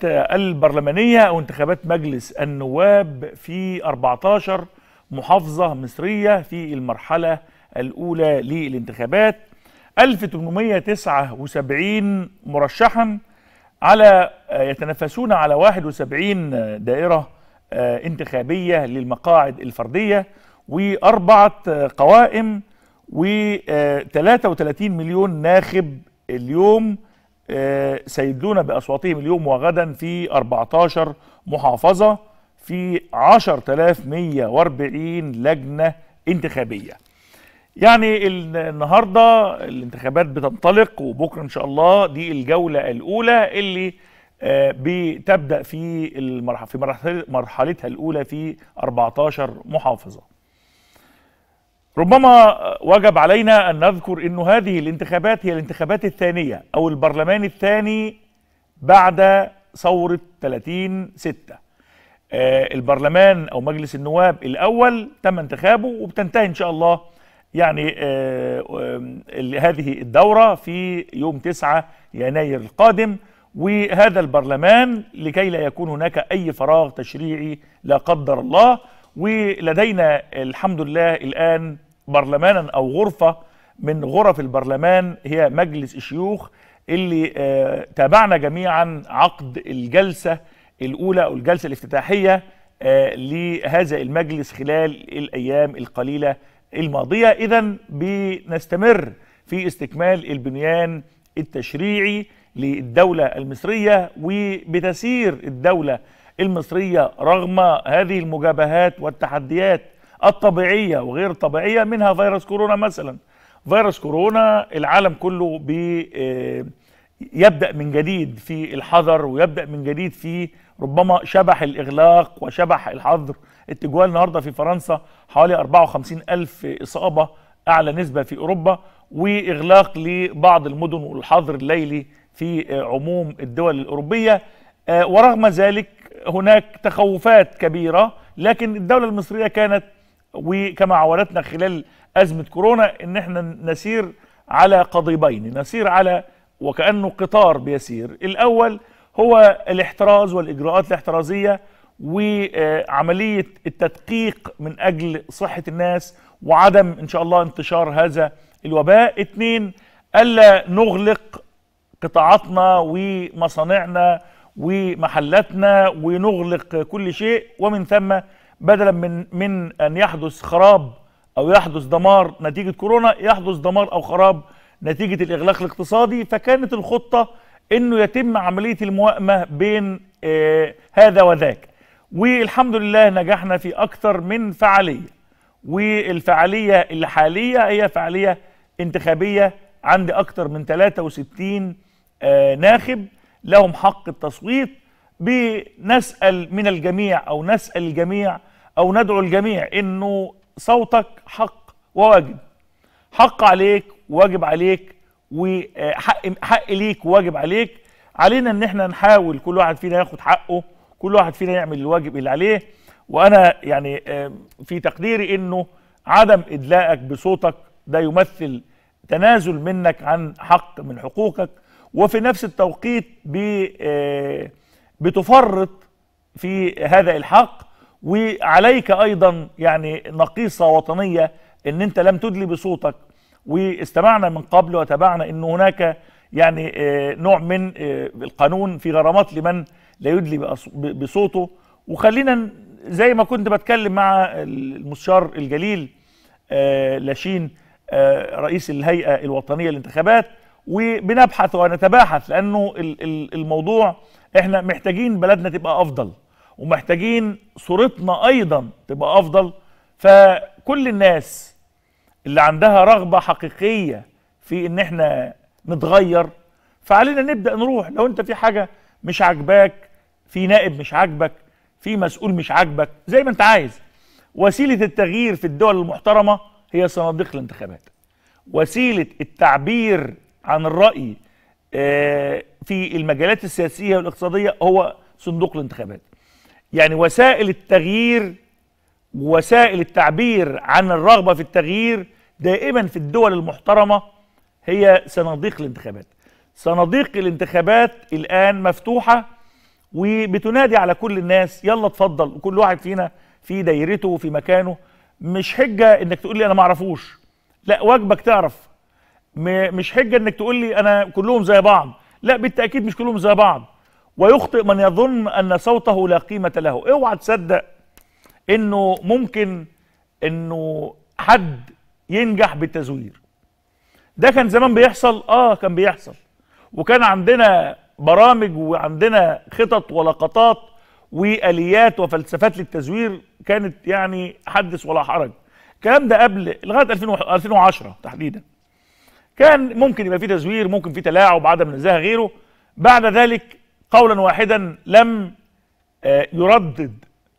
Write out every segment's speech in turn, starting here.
البرلمانية أو انتخابات مجلس النواب في 14 محافظة مصرية في المرحلة الأولى للانتخابات 1879 مرشحا على يتنافسون على 71 دائرة انتخابية للمقاعد الفردية وأربعة قوائم و33 مليون ناخب اليوم سيدلون بأصواتهم اليوم وغدا في 14 محافظة في 10140 لجنة انتخابية يعني النهاردة الانتخابات بتنطلق وبكرة إن شاء الله دي الجولة الأولى اللي بتبدأ في في مرحلتها الأولى في 14 محافظة ربما وجب علينا أن نذكر أن هذه الانتخابات هي الانتخابات الثانية أو البرلمان الثاني بعد ثورة 30 ستة البرلمان أو مجلس النواب الأول تم انتخابه وبتنتهي إن شاء الله يعني هذه الدورة في يوم 9 يناير القادم وهذا البرلمان لكي لا يكون هناك أي فراغ تشريعي لا قدر الله ولدينا الحمد لله الآن برلمانا أو غرفة من غرف البرلمان هي مجلس الشيوخ اللي آه تابعنا جميعا عقد الجلسة الأولى أو الجلسة الافتتاحية آه لهذا المجلس خلال الأيام القليلة الماضية إذا بنستمر في استكمال البنيان التشريعي للدولة المصرية وبتسير الدولة المصرية رغم هذه المجابهات والتحديات الطبيعية وغير الطبيعية منها فيروس كورونا مثلا فيروس كورونا العالم كله بي يبدأ من جديد في الحذر ويبدأ من جديد في ربما شبح الإغلاق وشبح الحظر التجوال النهاردة في فرنسا حوالي 54 ألف إصابة أعلى نسبة في أوروبا وإغلاق لبعض المدن والحظر الليلي في عموم الدول الأوروبية ورغم ذلك هناك تخوفات كبيرة لكن الدولة المصرية كانت وكما عودتنا خلال أزمة كورونا إن احنا نسير على قضيبين نسير على وكأنه قطار بيسير الأول هو الاحتراز والإجراءات الاحترازية وعملية التدقيق من أجل صحة الناس وعدم إن شاء الله انتشار هذا الوباء اتنين ألا نغلق قطاعاتنا ومصانعنا ومحلاتنا ونغلق كل شيء ومن ثم بدلا من من ان يحدث خراب او يحدث دمار نتيجه كورونا يحدث دمار او خراب نتيجه الاغلاق الاقتصادي فكانت الخطه انه يتم عمليه الموائمه بين آه هذا وذاك والحمد لله نجحنا في اكثر من فعاليه والفعاليه الحاليه هي فعاليه انتخابيه عند اكثر من 63 آه ناخب لهم حق التصويت بنسأل من الجميع أو نسأل الجميع أو ندعو الجميع إنه صوتك حق وواجب حق عليك وواجب عليك وحق حق ليك وواجب عليك علينا ان احنا نحاول كل واحد فينا ياخد حقه كل واحد فينا يعمل الواجب اللي عليه وانا يعني في تقديري انه عدم ادلائك بصوتك ده يمثل تنازل منك عن حق من حقوقك وفي نفس التوقيت بتفرط في هذا الحق وعليك ايضا يعني نقيصه وطنيه ان انت لم تدلي بصوتك واستمعنا من قبل وتابعنا ان هناك يعني نوع من القانون في غرامات لمن لا يدلي بصوته وخلينا زي ما كنت بتكلم مع المستشار الجليل لاشين رئيس الهيئه الوطنيه للانتخابات وبنبحث ونتباحث لانه الموضوع احنا محتاجين بلدنا تبقى افضل ومحتاجين صورتنا ايضا تبقى افضل فكل الناس اللي عندها رغبه حقيقيه في ان احنا نتغير فعلينا نبدا نروح لو انت في حاجه مش عاجباك في نائب مش عاجبك في مسؤول مش عاجبك زي ما انت عايز وسيله التغيير في الدول المحترمه هي صناديق الانتخابات وسيله التعبير عن الراي في المجالات السياسيه والاقتصاديه هو صندوق الانتخابات يعني وسائل التغيير وسائل التعبير عن الرغبه في التغيير دائما في الدول المحترمه هي صناديق الانتخابات صناديق الانتخابات الان مفتوحه وبتنادي على كل الناس يلا اتفضل وكل واحد فينا في دايرته وفي مكانه مش حجه انك تقول لي انا ما اعرفوش لا واجبك تعرف م- مش حجه انك تقول لي انا كلهم زي بعض لا بالتاكيد مش كلهم زي بعض ويخطئ من يظن ان صوته لا قيمه له اوعى تصدق انه ممكن انه حد ينجح بالتزوير ده كان زمان بيحصل اه كان بيحصل وكان عندنا برامج وعندنا خطط ولقطات واليات وفلسفات للتزوير كانت يعني حدث ولا حرج الكلام ده قبل لغايه 2000 2010 تحديدا كان ممكن يبقى في تزوير ممكن في تلاعب عدم نزاهه غيره بعد ذلك قولا واحدا لم آه، يردد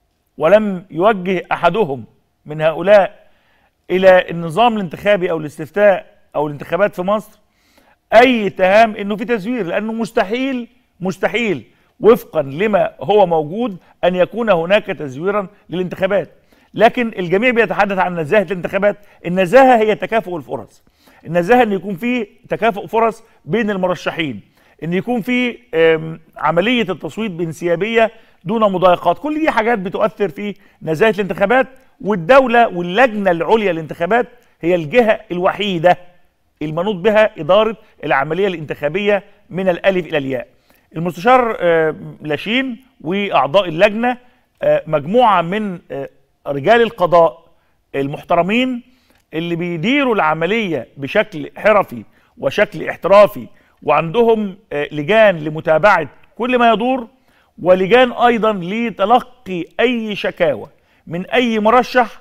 ولم يوجه احدهم من هؤلاء الى النظام الانتخابي او الاستفتاء او الانتخابات في مصر اي اتهام انه في تزوير لانه مستحيل مستحيل وفقا لما هو موجود ان يكون هناك تزويرا للانتخابات لكن الجميع بيتحدث عن نزاهه الانتخابات النزاهه هي تكافؤ الفرص النزاهه ان يكون في تكافؤ فرص بين المرشحين ان يكون في آم، عمليه التصويت بانسيابيه دون مضايقات كل دي حاجات بتؤثر في نزاهه الانتخابات والدوله واللجنه العليا للانتخابات هي الجهه الوحيده المنوط بها اداره العمليه الانتخابيه من الالف الى الياء المستشار آه، لاشين واعضاء اللجنه آه، مجموعه من آه، رجال القضاء المحترمين اللي بيديروا العمليه بشكل حرفي وشكل احترافي وعندهم آه، لجان لمتابعه كل ما يدور ولجان ايضا لتلقي اي شكاوى من اي مرشح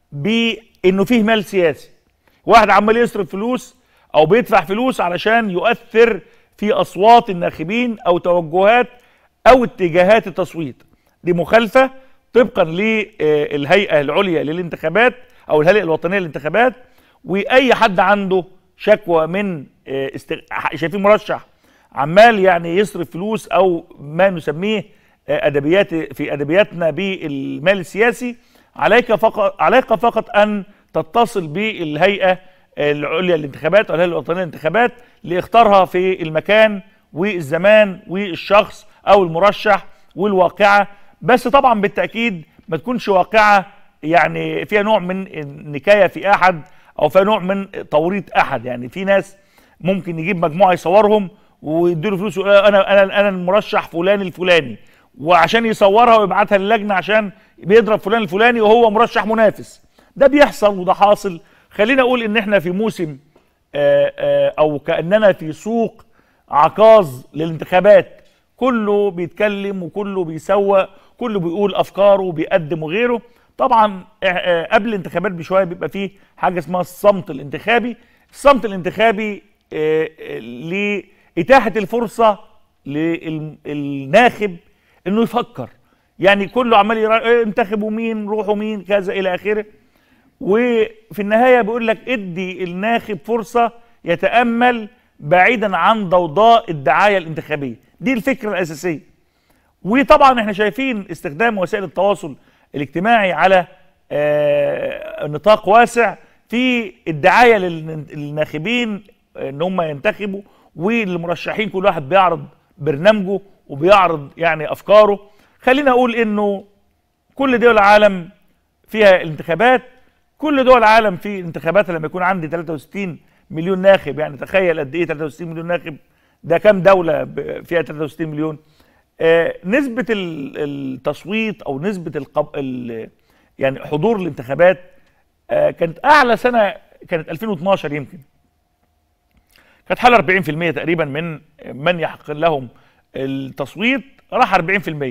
بانه فيه مال سياسي واحد عمال يصرف فلوس او بيدفع فلوس علشان يؤثر في اصوات الناخبين او توجهات او اتجاهات التصويت دي مخالفه طبقا للهيئه العليا للانتخابات او الهيئه الوطنيه للانتخابات واي حد عنده شكوى من آه، است... شايفين مرشح عمال يعني يصرف فلوس او ما نسميه آه، ادبيات في ادبياتنا بالمال السياسي عليك فقط عليك فقط ان تتصل بالهيئه العليا للانتخابات او الهيئه الوطنيه للانتخابات لاختارها في المكان والزمان والشخص او المرشح والواقعه بس طبعا بالتاكيد ما تكونش واقعه يعني فيها نوع من النكايه في احد او فيها نوع من توريط احد يعني في ناس ممكن يجيب مجموعه يصورهم ويديله فلوس ويقول انا انا انا المرشح فلان الفلاني وعشان يصورها ويبعتها للجنه عشان بيضرب فلان الفلاني وهو مرشح منافس ده بيحصل وده حاصل خلينا اقول ان احنا في موسم آه، آه، او كاننا في سوق عكاظ للانتخابات كله بيتكلم وكله بيسوق كله بيقول افكاره وبيقدم وغيره طبعا آه، آه، قبل الانتخابات بشويه بيبقى فيه حاجه اسمها الصمت الانتخابي الصمت الانتخابي آه، آه، لاتاحه الفرصه للناخب انه يفكر يعني كله عمال يرا- إيه، انتخبوا مين روحوا مين كذا الى اخره وفي النهايه بيقول لك ادي الناخب فرصه يتامل بعيدا عن ضوضاء الدعايه الانتخابيه دي الفكره الاساسيه وطبعا احنا شايفين استخدام وسائل التواصل الاجتماعي على آه، نطاق واسع في الدعايه للن- للناخبين ان هم ينتخبوا والمرشحين كل واحد بيعرض برنامجه وبيعرض يعني افكاره خلينا اقول انه كل دول العالم فيها الانتخابات كل دول العالم في انتخابات لما يكون عندي 63 مليون ناخب يعني تخيل قد ايه 63 مليون ناخب ده كام دوله ب- فيها 63 مليون آه نسبه ال- التصويت او نسبه القب... ال... يعني حضور الانتخابات آه كانت اعلى سنه كانت 2012 يمكن كانت حوالي 40% تقريبا من من يحق لهم التصويت راح 40%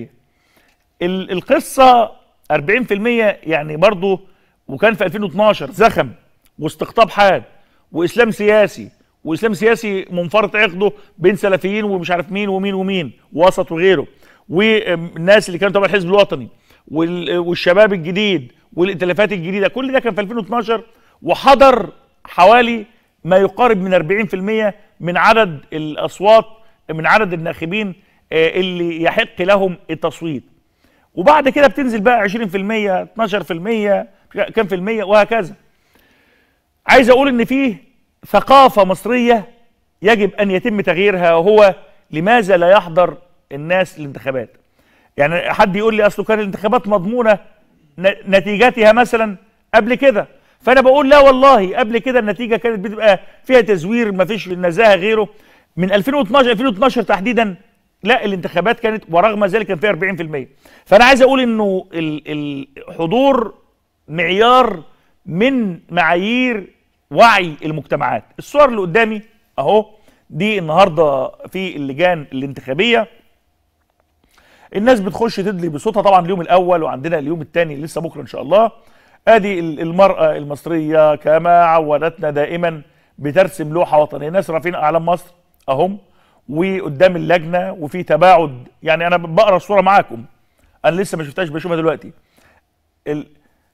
ال- القصه 40% يعني برضو وكان في 2012 زخم واستقطاب حاد واسلام سياسي واسلام سياسي منفرط عقده بين سلفيين ومش عارف مين ومين ومين وسط وغيره والناس اللي كانوا تبع الحزب الوطني وال- والشباب الجديد والائتلافات الجديده كل ده كان في 2012 وحضر حوالي ما يقارب من 40% من عدد الاصوات من عدد الناخبين آه، اللي يحق لهم التصويت وبعد كده بتنزل بقى 20% 12% كام في المية وهكذا عايز اقول ان فيه ثقافة مصرية يجب ان يتم تغييرها وهو لماذا لا يحضر الناس الانتخابات يعني حد يقول لي اصله كان الانتخابات مضمونه نتيجتها مثلا قبل كده فانا بقول لا والله قبل كده النتيجه كانت بتبقى فيها تزوير ما فيش نزاهه غيره من 2012 2012 تحديدا لا الانتخابات كانت ورغم ذلك كان فيها 40% فانا عايز اقول انه الحضور معيار من معايير وعي المجتمعات الصور اللي قدامي اهو دي النهارده في اللجان الانتخابيه الناس بتخش تدلي بصوتها طبعا اليوم الاول وعندنا اليوم الثاني لسه بكره ان شاء الله ادي المراه المصريه كما عودتنا دائما بترسم لوحه وطنيه ناس رافعين اعلام مصر اهم وقدام اللجنه وفي تباعد يعني انا بقرا الصوره معاكم انا لسه ما شفتهاش بشوفها دلوقتي ال...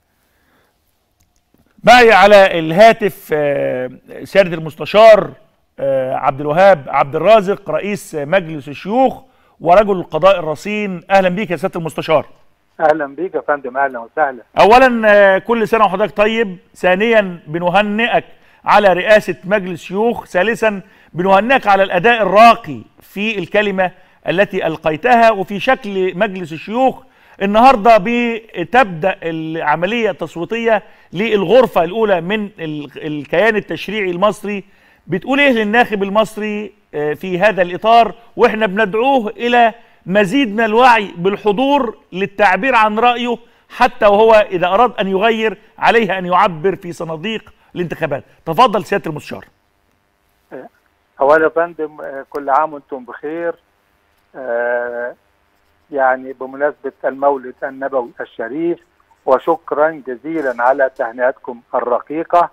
معي على الهاتف آه، سياده المستشار آه، عبد الوهاب عبد الرازق رئيس مجلس الشيوخ ورجل القضاء الرصين اهلا بيك يا سياده المستشار اهلا بيك يا فندم اهلا وسهلا اولا آه، كل سنه وحضرتك طيب ثانيا بنهنئك على رئاسه مجلس شيوخ ثالثا بنهنئك على الاداء الراقي في الكلمه التي القيتها وفي شكل مجلس الشيوخ النهارده بتبدا العمليه التصويتيه للغرفه الاولى من الكيان التشريعي المصري بتقول ايه للناخب المصري آه، في هذا الاطار واحنا بندعوه الى مزيد من الوعي بالحضور للتعبير عن رايه حتى وهو اذا اراد ان يغير عليه ان يعبر في صناديق الانتخابات تفضل سياده المستشار اولا يا فندم آه، كل عام وانتم بخير آه، يعني بمناسبه المولد النبوي الشريف وشكرا جزيلا على تهنئتكم الرقيقه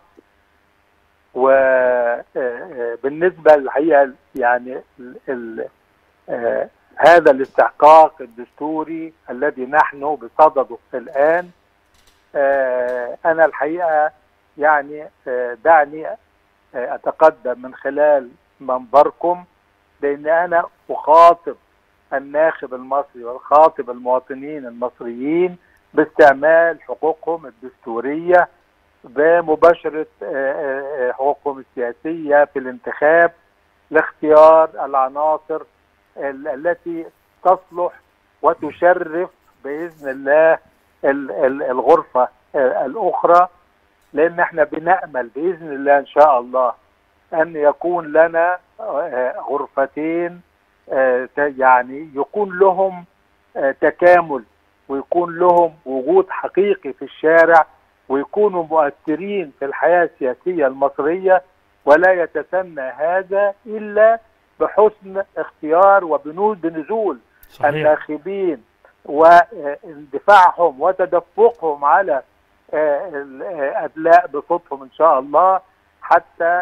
وبالنسبه للحقيقه يعني هذا الاستحقاق الدستوري الذي نحن بصدده الان انا الحقيقه يعني دعني اتقدم من خلال منبركم لان انا اخاطب الناخب المصري والخاطب المواطنين المصريين باستعمال حقوقهم الدستوريه بمباشره آه، آه، حقوقهم السياسيه في الانتخاب لاختيار العناصر التي تصلح وتشرف باذن الله الغرفه آه، الاخرى لان احنا بنامل باذن الله ان شاء الله ان يكون لنا غرفتين يعني يكون لهم تكامل ويكون لهم وجود حقيقي في الشارع ويكونوا مؤثرين في الحياة السياسية المصرية ولا يتسنى هذا إلا بحسن اختيار وبنود بنزول الناخبين واندفاعهم وتدفقهم على الادلاء بصوتهم ان شاء الله حتى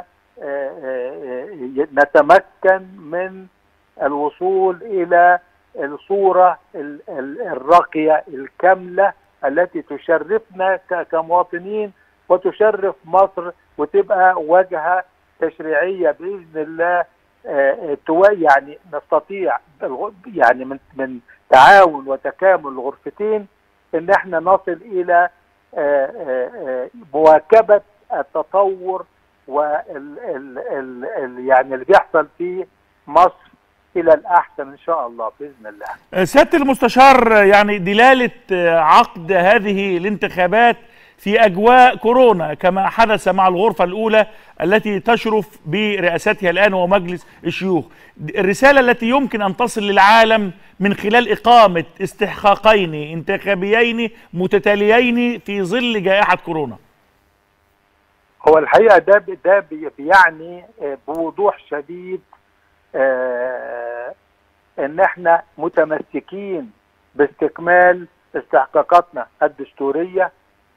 نتمكن من الوصول الى الصوره الراقيه الكامله التي تشرفنا كمواطنين وتشرف مصر وتبقى واجهه تشريعيه باذن الله آه، يعني نستطيع يعني من من تعاون وتكامل الغرفتين ان احنا نصل الى آه، آه، مواكبه التطور وال يعني اللي بيحصل في مصر الى الاحسن ان شاء الله باذن الله. أه، سياده المستشار يعني دلاله أه، عقد هذه الانتخابات في اجواء كورونا كما حدث مع الغرفه الاولى التي تشرف برئاستها الان ومجلس الشيوخ. الرساله التي يمكن ان تصل للعالم من خلال اقامه استحقاقين انتخابيين متتاليين في ظل جائحه كورونا. هو الحقيقه ده ده بيعني أه، بوضوح شديد آه ان احنا متمسكين باستكمال استحقاقاتنا الدستوريه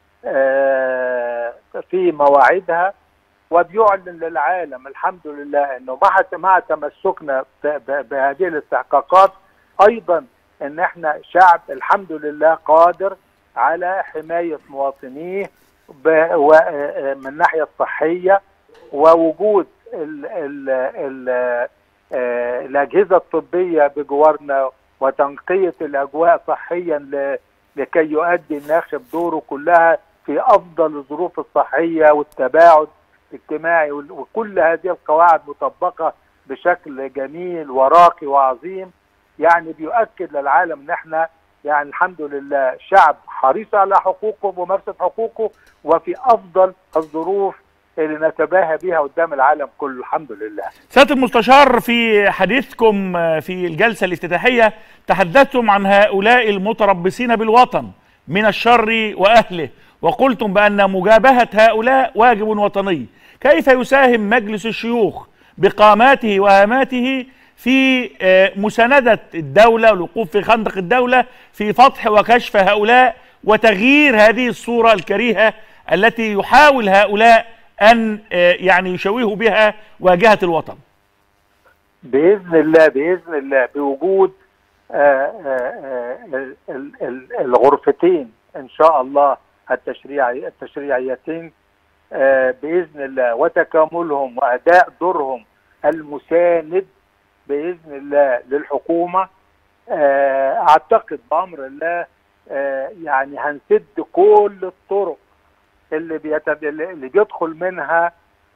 آه في مواعيدها وبيعلن للعالم الحمد لله انه مع مع تمسكنا بهذه الاستحقاقات ايضا ان احنا شعب الحمد لله قادر على حمايه مواطنيه آه، من الناحيه الصحيه ووجود ال ال ال آه، الاجهزه الطبيه بجوارنا وتنقيه الاجواء صحيا لكي يؤدي الناخب دوره كلها في افضل الظروف الصحيه والتباعد الاجتماعي وكل هذه القواعد مطبقه بشكل جميل وراقي وعظيم يعني بيؤكد للعالم ان احنا يعني الحمد لله شعب حريص على حقوقه وممارسه حقوقه وفي افضل الظروف اللي نتباهى بها قدام العالم كله الحمد لله سياده المستشار في حديثكم في الجلسه الافتتاحيه تحدثتم عن هؤلاء المتربصين بالوطن من الشر واهله وقلتم بان مجابهه هؤلاء واجب وطني كيف يساهم مجلس الشيوخ بقاماته وهاماته في مساندة الدولة والوقوف في خندق الدولة في فتح وكشف هؤلاء وتغيير هذه الصورة الكريهة التي يحاول هؤلاء أن يعني يشوهوا بها واجهة الوطن بإذن الله بإذن الله بوجود الغرفتين إن شاء الله التشريعي التشريعيتين بإذن الله وتكاملهم وأداء دورهم المساند باذن الله للحكومه اعتقد بامر الله يعني هنسد كل الطرق اللي بيتب... اللي بيدخل منها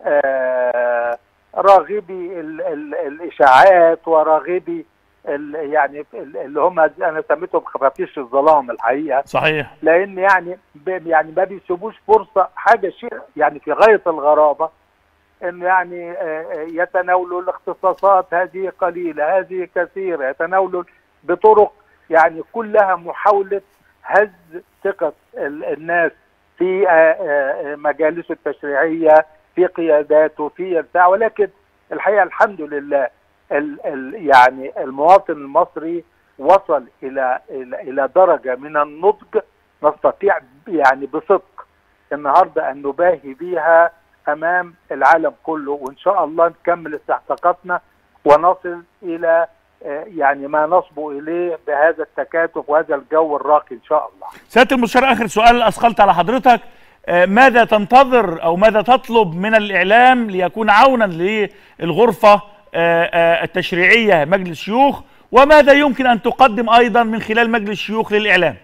راغبي ال... ال... الاشاعات وراغبي ال... يعني اللي هم انا سميتهم خفافيش الظلام الحقيقه صحيح لان يعني ب... يعني ما بيسيبوش فرصه حاجه شيء يعني في غايه الغرابه ان يعني يتناولوا الاختصاصات هذه قليله هذه كثيره يتناولوا بطرق يعني كلها محاوله هز ثقه الناس في مجالسه التشريعيه في قياداته في بتاع ولكن الحقيقه الحمد لله ال ال يعني المواطن المصري وصل الى الى الى درجه من النضج نستطيع يعني بصدق النهارده ان نباهي بها امام العالم كله وان شاء الله نكمل استحقاقاتنا ونصل الى يعني ما نصبو اليه بهذا التكاتف وهذا الجو الراقي ان شاء الله. سياده المستشار اخر سؤال اثقلت على حضرتك ماذا تنتظر او ماذا تطلب من الاعلام ليكون عونا للغرفه التشريعيه مجلس الشيوخ وماذا يمكن ان تقدم ايضا من خلال مجلس الشيوخ للاعلام؟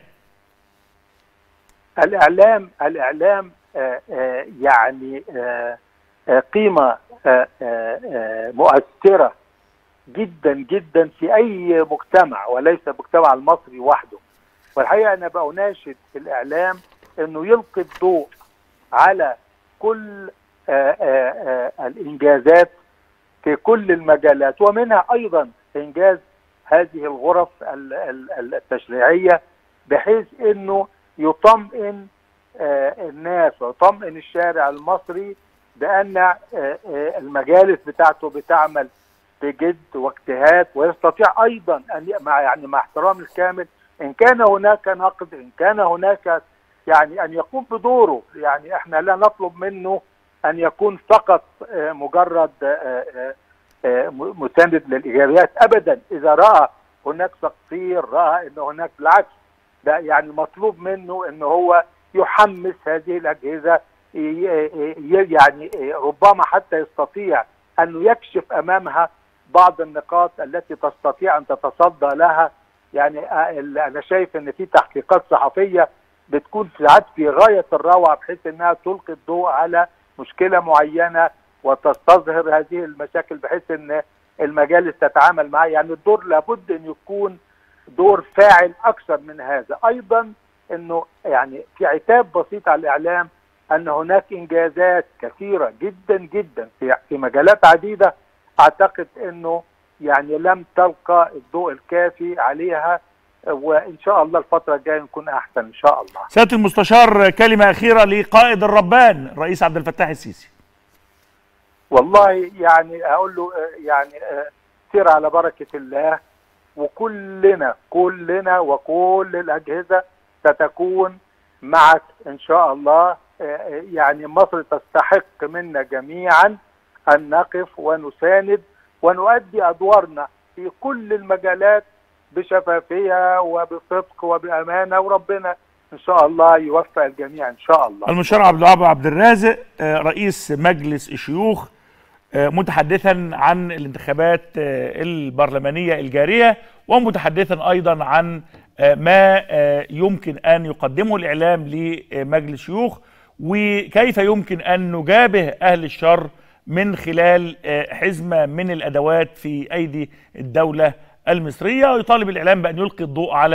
الاعلام الاعلام آآ آآ يعني آآ قيمة مؤثرة جدا جدا في أي مجتمع وليس المجتمع المصري وحده والحقيقة أنا بأناشد الإعلام أنه يلقي الضوء على كل الإنجازات في كل المجالات ومنها أيضا إنجاز هذه الغرف التشريعية بحيث أنه يطمئن الناس ويطمئن الشارع المصري بان المجالس بتاعته بتعمل بجد واجتهاد ويستطيع ايضا ان مع يعني مع احترام الكامل ان كان هناك نقد ان كان هناك يعني ان يقوم بدوره يعني احنا لا نطلب منه ان يكون فقط مجرد مساند للايجابيات ابدا اذا راى هناك تقصير راى ان هناك بالعكس ده يعني مطلوب منه ان هو يحمس هذه الاجهزه يعني ربما حتى يستطيع انه يكشف امامها بعض النقاط التي تستطيع ان تتصدى لها يعني انا شايف ان في تحقيقات صحفيه بتكون ساعات في غايه الروعه بحيث انها تلقي الضوء على مشكله معينه وتستظهر هذه المشاكل بحيث ان المجالس تتعامل معها يعني الدور لابد ان يكون دور فاعل اكثر من هذا ايضا انه يعني في عتاب بسيط على الاعلام ان هناك انجازات كثيره جدا جدا في في مجالات عديده اعتقد انه يعني لم تلقى الضوء الكافي عليها وان شاء الله الفتره الجايه نكون احسن ان شاء الله. سياده المستشار كلمه اخيره لقائد الربان الرئيس عبد الفتاح السيسي. والله يعني اقول له يعني سير على بركه الله وكلنا كلنا وكل الاجهزه ستكون معك ان شاء الله يعني مصر تستحق منا جميعا ان نقف ونساند ونؤدي ادوارنا في كل المجالات بشفافيه وبصدق وبامانه وربنا ان شاء الله يوفق الجميع ان شاء الله. المستشار عبد الوهاب عبد الرازق رئيس مجلس الشيوخ متحدثا عن الانتخابات البرلمانيه الجاريه ومتحدثا ايضا عن ما يمكن ان يقدمه الاعلام لمجلس الشيوخ وكيف يمكن ان نجابه اهل الشر من خلال حزمه من الادوات في ايدي الدوله المصريه ويطالب الاعلام بان يلقي الضوء على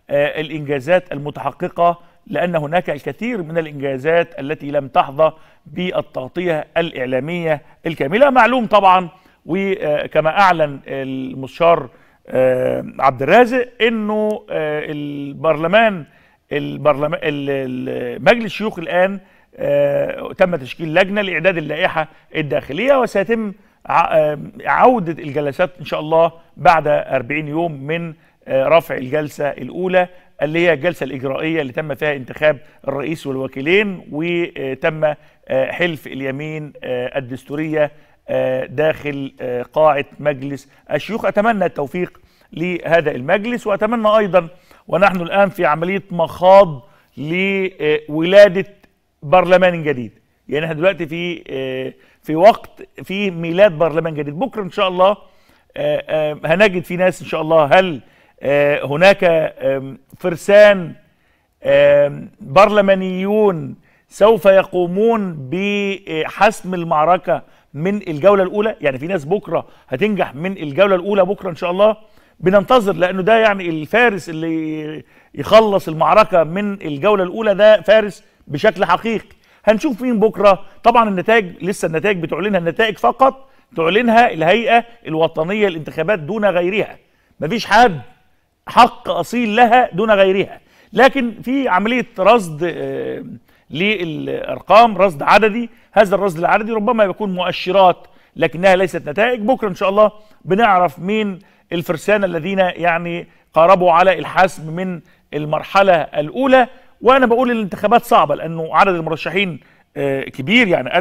آه، الانجازات المتحققه لان هناك الكثير من الانجازات التي لم تحظى بالتغطيه الاعلاميه الكامله معلوم طبعا وكما اعلن المستشار آه، عبد الرازق انه آه، البرلمان البرلمان ال- ال- مجلس الشيوخ الان آه، تم تشكيل لجنه لاعداد اللائحه الداخليه وسيتم ع- آه، عوده الجلسات ان شاء الله بعد 40 يوم من آه، رفع الجلسه الاولى اللي هي الجلسه الاجرائيه اللي تم فيها انتخاب الرئيس والوكيلين وتم آه، حلف اليمين آه، الدستوريه آه، داخل آه، قاعه مجلس الشيوخ اتمنى التوفيق لهذا المجلس واتمنى ايضا ونحن الان في عمليه مخاض لولاده برلمان جديد يعني احنا دلوقتي في آه، في وقت في ميلاد برلمان جديد بكره ان شاء الله آه، آه، هنجد في ناس ان شاء الله هل آه، هناك آم، فرسان آم، برلمانيون سوف يقومون بحسم المعركة من الجولة الأولى يعني في ناس بكرة هتنجح من الجولة الأولى بكرة إن شاء الله بننتظر لأنه ده يعني الفارس اللي يخلص المعركة من الجولة الأولى ده فارس بشكل حقيقي هنشوف مين بكرة طبعا النتائج لسه النتائج بتعلنها النتائج فقط تعلنها الهيئة الوطنية للانتخابات دون غيرها مفيش حد حق اصيل لها دون غيرها لكن في عمليه رصد آه، للارقام رصد عددي هذا الرصد العددي ربما يكون مؤشرات لكنها ليست نتائج بكره ان شاء الله بنعرف مين الفرسان الذين يعني قاربوا على الحسم من المرحله الاولى وانا بقول الانتخابات صعبه لانه عدد المرشحين آه، كبير يعني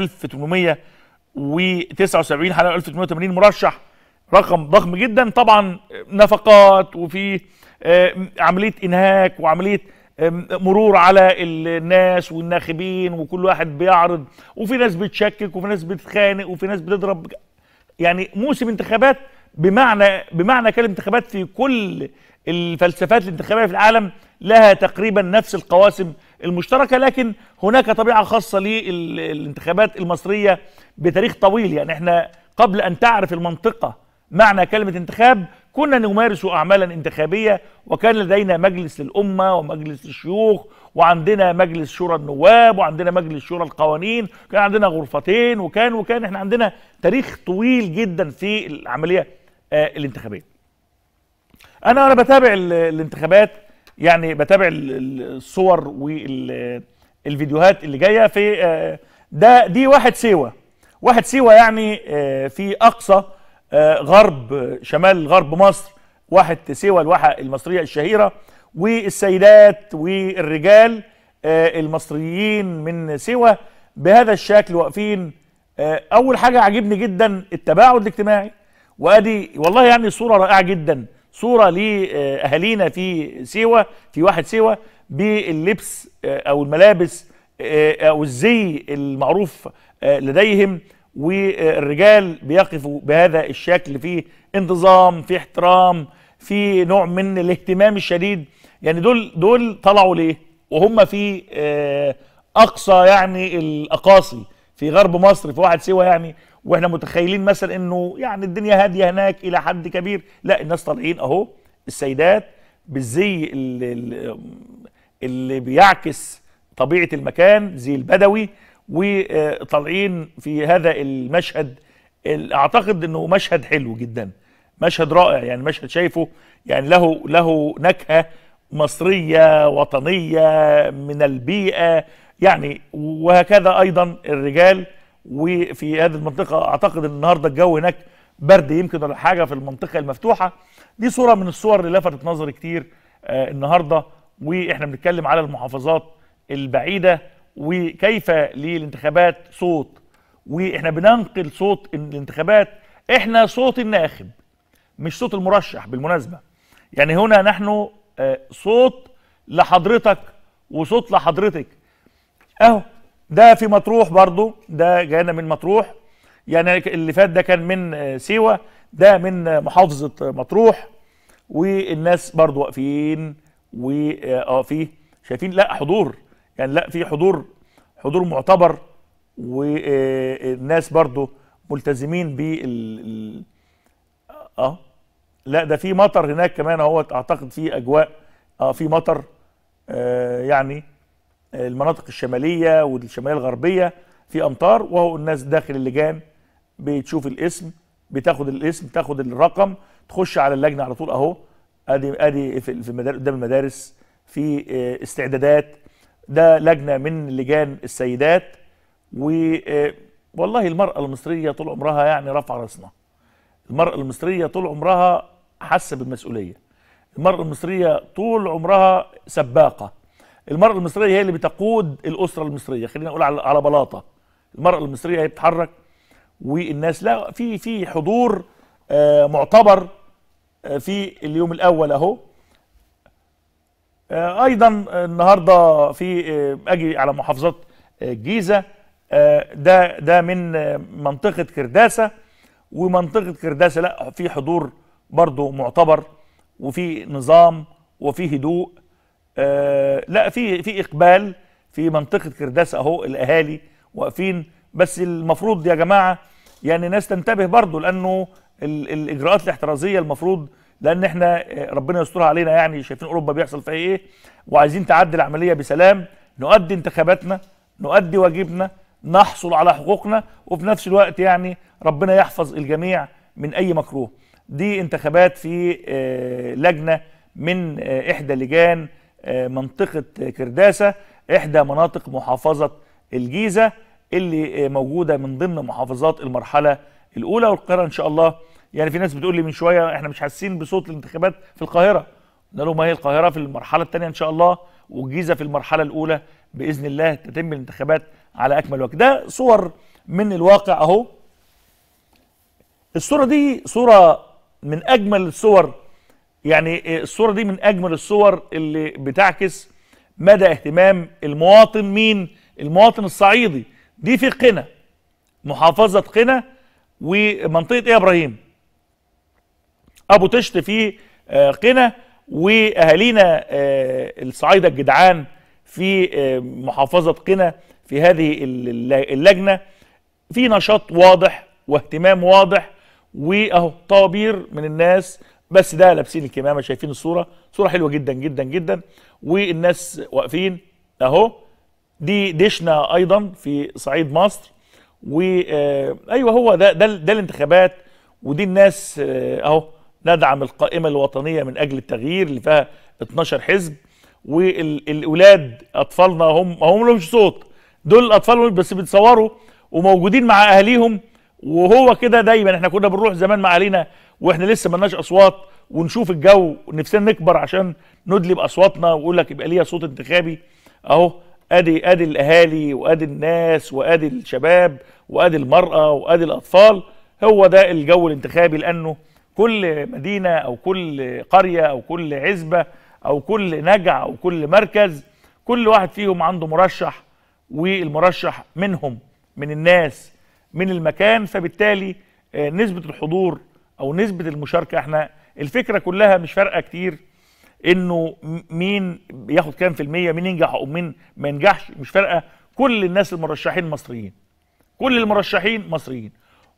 1879 حوالي 1880 مرشح رقم ضخم جدا طبعا نفقات وفي آه، عمليه انهاك وعمليه آم، مرور على الناس والناخبين وكل واحد بيعرض وفي ناس بتشكك وفي ناس بتتخانق وفي ناس بتضرب يعني موسم انتخابات بمعنى بمعنى كلمه انتخابات في كل الفلسفات الانتخابيه في العالم لها تقريبا نفس القواسم المشتركه لكن هناك طبيعه خاصه للانتخابات المصريه بتاريخ طويل يعني احنا قبل ان تعرف المنطقه معنى كلمه انتخاب كنا نمارس اعمالا انتخابيه وكان لدينا مجلس للامه ومجلس الشيوخ وعندنا مجلس شورى النواب وعندنا مجلس شورى القوانين كان عندنا غرفتين وكان وكان احنا عندنا تاريخ طويل جدا في العمليه آه، الانتخابيه انا انا بتابع ال- الانتخابات يعني بتابع ال- ال- الصور والفيديوهات اللي جايه في آه، ده دي واحد سيوه واحد سيوه يعني آه، في اقصى آه، غرب آه، شمال غرب مصر واحد سيوه الواحه المصريه الشهيره والسيدات والرجال آه، المصريين من سيوه بهذا الشكل واقفين آه، اول حاجه عجبني جدا التباعد الاجتماعي وادي والله يعني صوره رائعه جدا صوره لاهالينا في سيوه في واحد سيوه باللبس آه، او الملابس آه، او الزي المعروف آه، لديهم والرجال بيقفوا بهذا الشكل في انتظام في احترام في نوع من الاهتمام الشديد يعني دول دول طلعوا ليه وهم في آه، اقصى يعني الاقاصي في غرب مصر في واحد سيوه يعني واحنا متخيلين مثلا انه يعني الدنيا هاديه هناك الى حد كبير لا الناس طالعين اهو السيدات بالزي اللي, اللي بيعكس طبيعه المكان زي البدوي وطالعين في هذا المشهد ال- اعتقد انه مشهد حلو جدا مشهد رائع يعني مشهد شايفه يعني له له نكهه مصريه وطنيه من البيئه يعني وهكذا ايضا الرجال وفي هذه المنطقه اعتقد ان النهارده الجو هناك برد يمكن ولا حاجه في المنطقه المفتوحه دي صوره من الصور اللي لفتت نظري كتير آه النهارده واحنا بنتكلم على المحافظات البعيده وكيف للانتخابات صوت واحنا بننقل صوت الانتخابات احنا صوت الناخب مش صوت المرشح بالمناسبه يعني هنا نحن آه، صوت لحضرتك وصوت لحضرتك اهو ده في مطروح برضو ده جانا من مطروح يعني اللي فات ده كان من آه، سيوه ده من آه، محافظه آه، مطروح والناس برضو واقفين و اه آه، في شايفين لا حضور يعني لا في حضور حضور معتبر والناس برضو ملتزمين بال ال- اه لا ده في مطر هناك كمان اهوت اعتقد في اجواء اه في مطر آه يعني المناطق الشماليه والشماليه الغربيه في امطار وهو الناس داخل اللجان بتشوف الاسم بتاخد الاسم تاخد الرقم تخش على اللجنه على طول اهو ادي ادي في في المدارس قدام المدارس في آه، استعدادات ده لجنه من لجان السيدات و آه، والله المراه المصريه طول عمرها يعني رفع راسنا المراه المصريه طول عمرها حاسه بالمسؤوليه المراه المصريه طول عمرها سباقه المراه المصريه هي اللي بتقود الاسره المصريه خلينا نقول على على بلاطه المراه المصريه هي بتتحرك والناس لا في في حضور آه، معتبر آه، في اليوم الاول اهو آه، ايضا النهارده في آه، اجي على محافظات آه، الجيزه آه، ده ده من آه، منطقه كرداسه ومنطقه كرداسه لا في حضور برضو معتبر وفي نظام وفي هدوء آه، لا في في اقبال في منطقه كرداسه اهو الاهالي واقفين بس المفروض يا جماعه يعني ناس تنتبه برضو لانه ال- الاجراءات الاحترازيه المفروض لان احنا آه، ربنا يسترها علينا يعني شايفين اوروبا بيحصل فيها ايه وعايزين تعدي العمليه بسلام نؤدي انتخاباتنا نؤدي واجبنا نحصل على حقوقنا وفي نفس الوقت يعني ربنا يحفظ الجميع من اي مكروه دي انتخابات في آه، لجنه من آه، احدى لجان آه، منطقه كرداسه احدى مناطق محافظه الجيزه اللي آه، موجوده من ضمن محافظات المرحله الاولى والقاهره ان شاء الله يعني في ناس بتقول لي من شويه احنا مش حاسين بصوت الانتخابات في القاهره قلنا لهم ما هي القاهره في المرحله الثانيه ان شاء الله والجيزه في المرحله الاولى باذن الله تتم الانتخابات على اكمل وجه ده صور من الواقع اهو الصوره دي صوره من اجمل الصور يعني الصوره دي من اجمل الصور اللي بتعكس مدى اهتمام المواطن مين المواطن الصعيدي دي في قنا محافظه قنا ومنطقه ايه يا ابراهيم ابو طشت في آه، قنا واهالينا آه، الصعايده الجدعان في آه، محافظه قنا في هذه الل- اللجنه في نشاط واضح واهتمام واضح واهو طوابير من الناس بس ده لابسين الكمامه شايفين الصوره صوره حلوه جدا جدا جدا والناس واقفين اهو دي دشنا ايضا في صعيد مصر وايوه هو ده ده, ده الانتخابات ودي الناس آه، اهو ندعم القائمه الوطنيه من اجل التغيير اللي فيها 12 حزب والاولاد اطفالنا هم هم لهمش صوت دول الاطفال بس بيتصوروا وموجودين مع اهاليهم وهو كده دايما احنا كنا بنروح زمان مع اهالينا واحنا لسه ملناش اصوات ونشوف الجو ونفسنا نكبر عشان ندلي باصواتنا ويقول لك يبقى ليا صوت انتخابي اهو ادي ادي الاهالي وادي الناس وادي الشباب وادي المراه وادي الاطفال هو ده الجو الانتخابي لانه كل مدينه او كل قريه او كل عزبه او كل نجع او كل مركز كل واحد فيهم عنده مرشح والمرشح منهم من الناس من المكان فبالتالي آه، نسبه الحضور او نسبه المشاركه احنا الفكره كلها مش فارقه كتير انه م- مين ياخد كام في المية مين ينجح او مين ما ينجحش مش فارقه كل الناس المرشحين مصريين كل المرشحين مصريين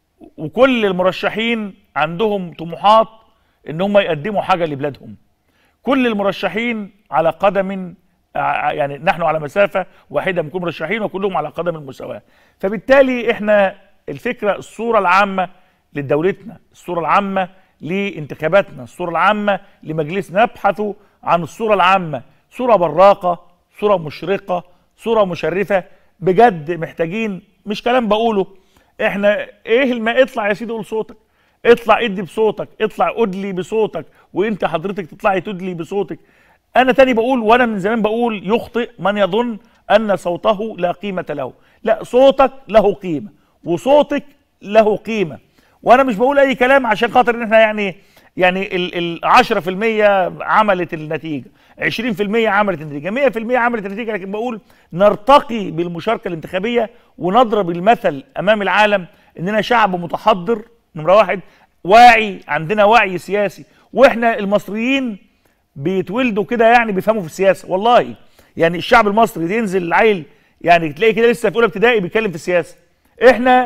وكل المرشحين عندهم طموحات ان هم يقدموا حاجه لبلادهم كل المرشحين على قدم ع- يعني نحن على مسافه واحده بنكون مرشحين وكلهم على قدم المساواه فبالتالي احنا الفكره الصوره العامه لدولتنا الصوره العامه لانتخاباتنا الصوره العامه لمجلسنا نبحث عن الصوره العامه صوره براقه صوره مشرقه صوره مشرفه بجد محتاجين مش كلام بقوله احنا ايه الما اطلع يا سيدي قول صوتك اطلع ادي بصوتك اطلع ادلي بصوتك وانت حضرتك تطلعي تدلي بصوتك انا تاني بقول وانا من زمان بقول يخطئ من يظن ان صوته لا قيمه له لا صوتك له قيمه وصوتك له قيمه وانا مش بقول اي كلام عشان خاطر ان احنا يعني يعني ال ال 10% عملت النتيجه 20% عملت النتيجه 100% عملت النتيجه لكن بقول نرتقي بالمشاركه الانتخابيه ونضرب المثل امام العالم اننا شعب متحضر نمره واحد واعي عندنا وعي سياسي واحنا المصريين بيتولدوا كده يعني بيفهموا في السياسه والله يعني الشعب المصري ينزل العيل يعني تلاقي كده لسه في اولى ابتدائي بيتكلم في السياسه احنا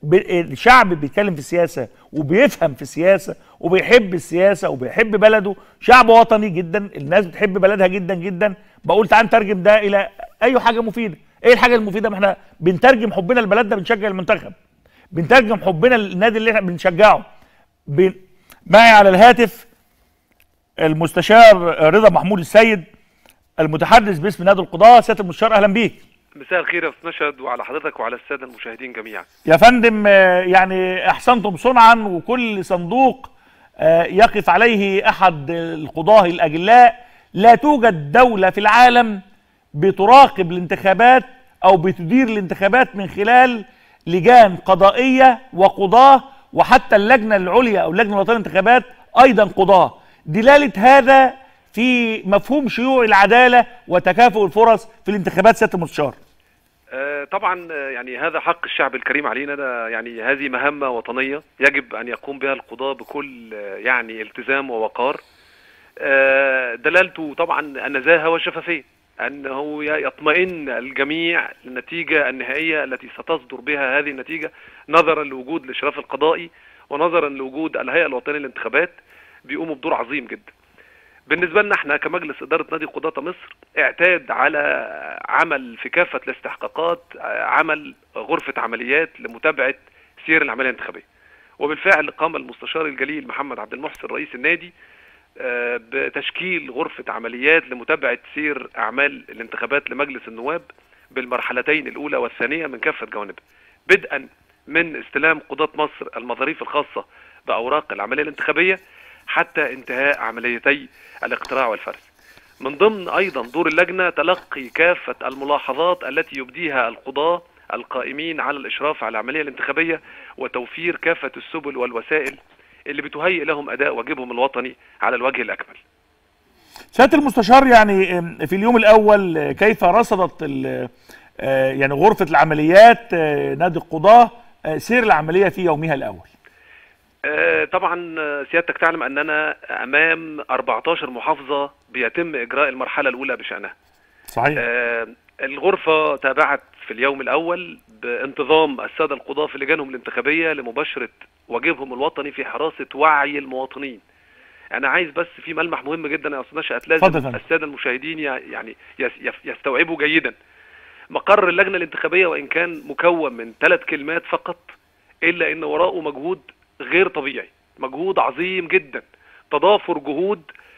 ب- الشعب بيتكلم في السياسه وبيفهم في السياسه وبيحب السياسه وبيحب بلده شعب وطني جدا الناس بتحب بلدها جدا جدا بقول تعال نترجم ده الى اي حاجه مفيده ايه الحاجه المفيده ما احنا بنترجم حبنا لبلدنا بنشجع المنتخب بنترجم حبنا للنادي اللي احنا بنشجعه بن... معي على الهاتف المستشار رضا محمود السيد المتحدث باسم نادي القضاء سياده المستشار اهلا بيك مساء الخير يا استاذ نشد وعلى حضرتك وعلى الساده المشاهدين جميعا يا فندم آه، يعني احسنتم صنعا وكل صندوق آه، يقف عليه احد القضاه الاجلاء لا توجد دوله في العالم بتراقب الانتخابات او بتدير الانتخابات من خلال لجان قضائيه وقضاه وحتى اللجنه العليا او اللجنه الوطنيه للانتخابات ايضا قضاه دلاله هذا في مفهوم شيوع العداله وتكافؤ الفرص في الانتخابات سياده المستشار آه، طبعا آه، يعني هذا حق الشعب الكريم علينا ده يعني هذه مهمه وطنيه يجب ان يقوم بها القضاه بكل آه، يعني التزام ووقار آه، دلالته طبعا النزاهه والشفافيه انه ي- يطمئن الجميع للنتيجه النهائيه التي ستصدر بها هذه النتيجه نظرا لوجود الاشراف القضائي ونظرا لوجود الهيئه الوطنيه للانتخابات بيقوموا بدور عظيم جدا بالنسبة لنا احنا كمجلس إدارة نادي قضاة مصر اعتاد على عمل في كافة الاستحقاقات عمل غرفة عمليات لمتابعة سير العملية الانتخابية وبالفعل قام المستشار الجليل محمد عبد المحسن رئيس النادي آه، بتشكيل غرفة عمليات لمتابعة سير أعمال الانتخابات لمجلس النواب بالمرحلتين الأولى والثانية من كافة جوانبها بدءا من استلام قضاة مصر المظاريف الخاصة بأوراق العملية الانتخابية حتى انتهاء عمليتي الاقتراع والفرز من ضمن أيضا دور اللجنة تلقي كافة الملاحظات التي يبديها القضاة القائمين على الإشراف على العملية الانتخابية وتوفير كافة السبل والوسائل اللي بتهيئ لهم أداء واجبهم الوطني على الوجه الأكمل سياده المستشار يعني آم، في اليوم الاول آه، كيف رصدت ال- آه، يعني غرفه العمليات آه، نادي القضاه آه، سير العمليه في يومها الاول آه، طبعا آه، سيادتك تعلم أننا أمام 14 محافظة بيتم إجراء المرحلة الأولى بشأنها صحيح آه، الغرفة تابعت في اليوم الأول بانتظام السادة القضاة في لجانهم الانتخابية لمباشرة واجبهم الوطني في حراسة وعي المواطنين أنا عايز بس في ملمح مهم جدا يا أستاذ نشأت اتفضل يا لازم فندم. السادة المشاهدين يع- يعني يس- يف- يستوعبوا جيدا مقر اللجنة الانتخابية وإن كان مكون من ثلاث كلمات فقط إلا إن وراءه مجهود غير طبيعي مجهود عظيم جدا تضافر جهود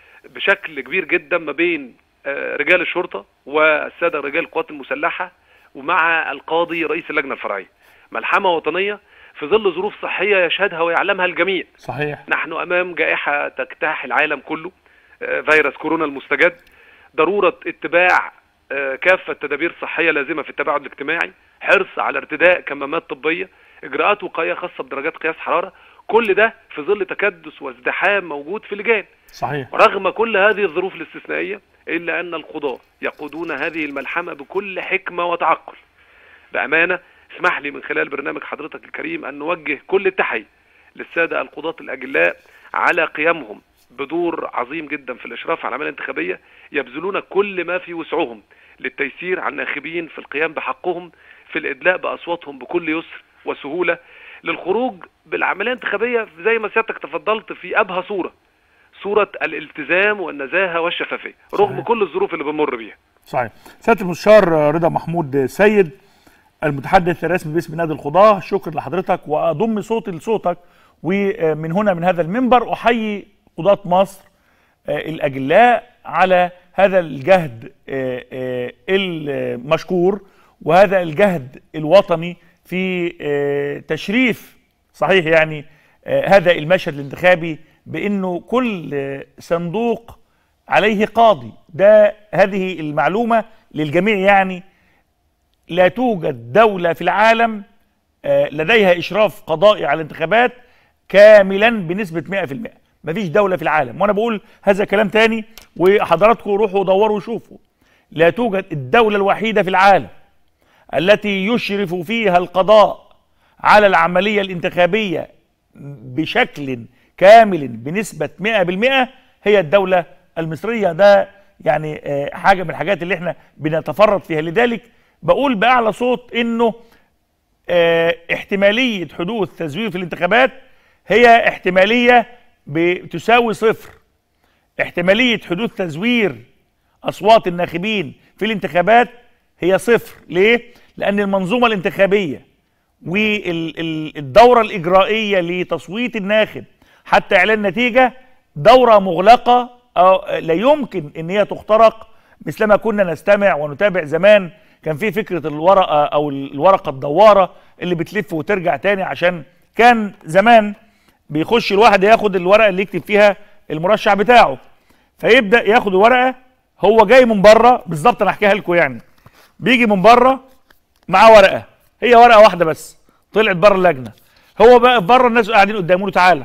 بشكل كبير جدا ما بين آه، رجال الشرطة والسادة رجال القوات المسلحة ومع القاضي رئيس اللجنة الفرعية ملحمة وطنية في ظل ظروف صحية يشهدها ويعلمها الجميع صحيح نحن امام جائحه تجتاح العالم كله آه، فيروس كورونا المستجد ضروره اتباع آه، كافه تدابير صحيه لازمه في التباعد الاجتماعي حرص على ارتداء كمامات طبيه اجراءات وقائيه خاصه بدرجات قياس حراره كل ده في ظل تكدس وازدحام موجود في اللجان صحيح رغم كل هذه الظروف الاستثنائية إلا أن القضاة يقودون هذه الملحمة بكل حكمة وتعقل بأمانة اسمح لي من خلال برنامج حضرتك الكريم أن نوجه كل التحية للسادة القضاة الأجلاء على قيامهم بدور عظيم جدا في الإشراف على العملية الانتخابية يبذلون كل ما في وسعهم للتيسير على الناخبين في القيام بحقهم في الإدلاء بأصواتهم بكل يسر وسهولة للخروج بالعملية الانتخابية زي ما سيادتك تفضلت في أبهى صورة صورة الالتزام والنزاهة والشفافية رغم صحيح. كل الظروف اللي بنمر بيها صحيح سياده المستشار آه، رضا محمود سيد المتحدث الرسمي باسم نادي القضاه شكر لحضرتك واضم صوتي لصوتك ومن هنا من هذا المنبر احيي قضاه مصر آه، الاجلاء على هذا الجهد آه، آه، المشكور وهذا الجهد الوطني في آه، تشريف صحيح يعني آه، هذا المشهد الانتخابي بانه كل آه، صندوق عليه قاضي ده هذه المعلومه للجميع يعني لا توجد دوله في العالم آه، لديها اشراف قضائي على الانتخابات كاملا بنسبه 100% مفيش دوله في العالم وانا بقول هذا كلام تاني وحضراتكم روحوا دوروا وشوفوا لا توجد الدوله الوحيده في العالم التي يشرف فيها القضاء على العمليه الانتخابيه بشكل كامل بنسبه 100% هي الدوله المصريه ده يعني آه، حاجه من الحاجات اللي احنا بنتفرد فيها لذلك بقول باعلى صوت انه آه، احتماليه حدوث تزوير في الانتخابات هي احتماليه بتساوي صفر احتماليه حدوث تزوير اصوات الناخبين في الانتخابات هي صفر ليه لان المنظومه الانتخابيه والدوره الاجرائيه لتصويت الناخب حتى اعلان نتيجه دوره مغلقه أو لا يمكن ان هي تخترق مثلما كنا نستمع ونتابع زمان كان في فكره الورقه او الورقه الدواره اللي بتلف وترجع تاني عشان كان زمان بيخش الواحد ياخد الورقه اللي يكتب فيها المرشح بتاعه فيبدا ياخد الورقه هو جاي من بره بالظبط انا احكيها لكم يعني بيجي من بره معاه ورقه هي ورقه واحده بس طلعت بره اللجنه هو بقى بره الناس قاعدين قدامه له تعالى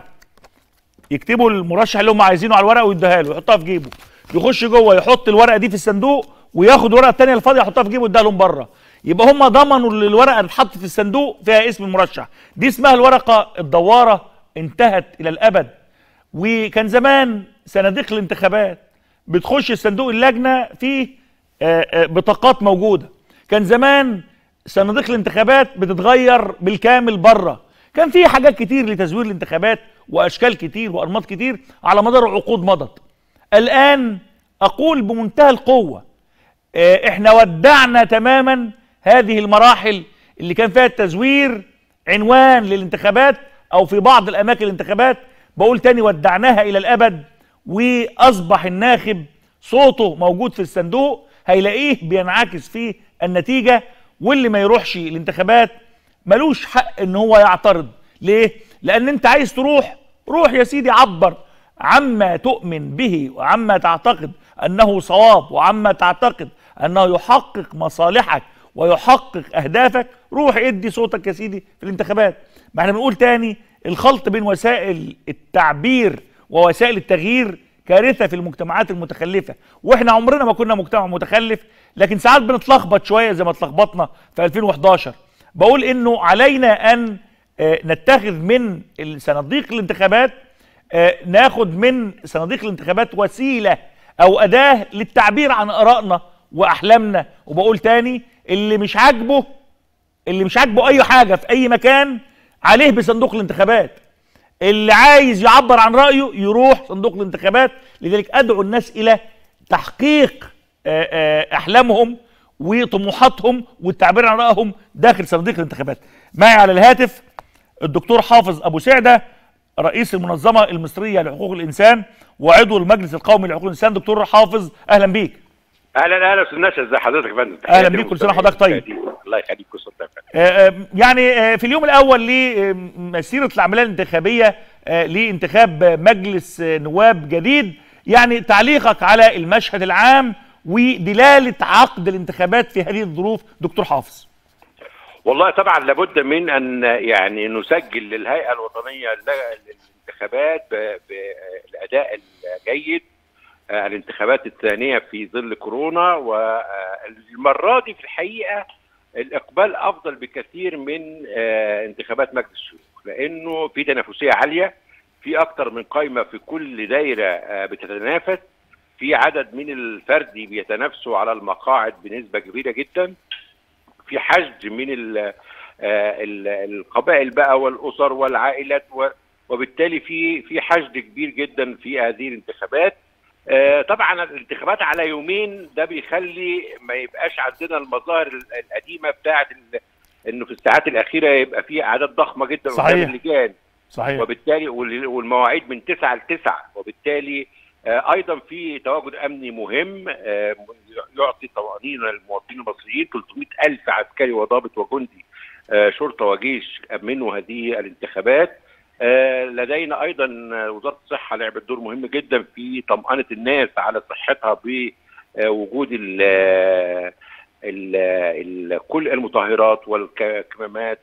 يكتبوا المرشح اللي هم عايزينه على الورقه ويديها له يحطها في جيبه يخش جوه يحط الورقه دي في الصندوق وياخد ورقه الثانيه الفاضيه يحطها في جيبه ويديها لهم بره يبقى هم ضمنوا ان الورقه اللي اتحطت في الصندوق فيها اسم المرشح دي اسمها الورقه الدواره انتهت الى الابد وكان زمان صناديق الانتخابات بتخش الصندوق اللجنه فيه آه، آه، بطاقات موجوده كان زمان صناديق الانتخابات بتتغير بالكامل بره كان في حاجات كتير لتزوير الانتخابات واشكال كتير وانماط كتير على مدار عقود مضت الان اقول بمنتهى القوه آه، احنا ودعنا تماما هذه المراحل اللي كان فيها التزوير عنوان للانتخابات او في بعض الاماكن الانتخابات بقول تاني ودعناها الى الابد واصبح الناخب صوته موجود في الصندوق هيلاقيه بينعكس في النتيجه واللي ما يروحش الانتخابات ملوش حق ان هو يعترض ليه لان انت عايز تروح روح يا سيدي عبر عما تؤمن به وعما تعتقد انه صواب وعما تعتقد انه يحقق مصالحك ويحقق اهدافك روح ادي صوتك يا سيدي في الانتخابات ما احنا بنقول تاني الخلط بين وسائل التعبير ووسائل التغيير كارثه في المجتمعات المتخلفه واحنا عمرنا ما كنا مجتمع متخلف لكن ساعات بنتلخبط شويه زي ما اتلخبطنا في 2011 بقول انه علينا ان آه، نتخذ من صناديق الانتخابات آه، ناخد من صناديق الانتخابات وسيله او اداه للتعبير عن ارائنا واحلامنا وبقول تاني اللي مش عاجبه اللي مش عاجبه اي حاجه في اي مكان عليه بصندوق الانتخابات اللي عايز يعبر عن رايه يروح صندوق الانتخابات لذلك ادعو الناس الى تحقيق آه، آه، احلامهم وطموحاتهم والتعبير عن رايهم داخل صناديق الانتخابات معي على الهاتف الدكتور حافظ ابو سعده رئيس المنظمه المصريه لحقوق الانسان وعضو المجلس القومي لحقوق الانسان دكتور حافظ اهلا بيك اهلا اهلا استاذ نشا ازي حضرتك يا فندم أهلا بيك، كل سنة وحضرتك طيب. الله يخليك كل سنه وأنت طيب. آه، آه، يعني آه، في اليوم الاول لمسيره العمليه الانتخابيه آه، لانتخاب مجلس آه، نواب جديد يعني تعليقك على المشهد العام ودلاله عقد الانتخابات في هذه الظروف دكتور حافظ والله طبعا لابد من ان يعني نسجل للهيئه الوطنيه للانتخابات ب- بالاداء الجيد آه، الانتخابات الثانيه في ظل كورونا والمره دي في الحقيقه الاقبال افضل بكثير من آه، انتخابات مجلس الشيوخ لانه في تنافسيه عاليه في اكتر من قائمه في كل دايره آه، بتتنافس في عدد من الفردي بيتنافسوا على المقاعد بنسبه كبيره جدا في حشد من ال آه، ال- القبائل بقى والاسر والعائلات و- وبالتالي في في حشد كبير جدا في هذه الانتخابات آه، طبعا الانتخابات على يومين ده بيخلي ما يبقاش عندنا المظاهر ال- القديمه بتاعه ال- انه في الساعات الاخيره يبقى في اعداد ضخمه جدا قدام صحيح. اللجان صحيح وبالتالي وال- والمواعيد من 9 ل 9 وبالتالي آه، ايضا في تواجد امني مهم آه، يعطي طمانينه للمواطنين المصريين 300 الف عسكري وضابط وجندي آه، شرطه وجيش امنوا هذه الانتخابات آه، لدينا ايضا وزاره الصحه لعبت دور مهم جدا في طمانه الناس على صحتها بوجود ال ال ال كل المطهرات والكمامات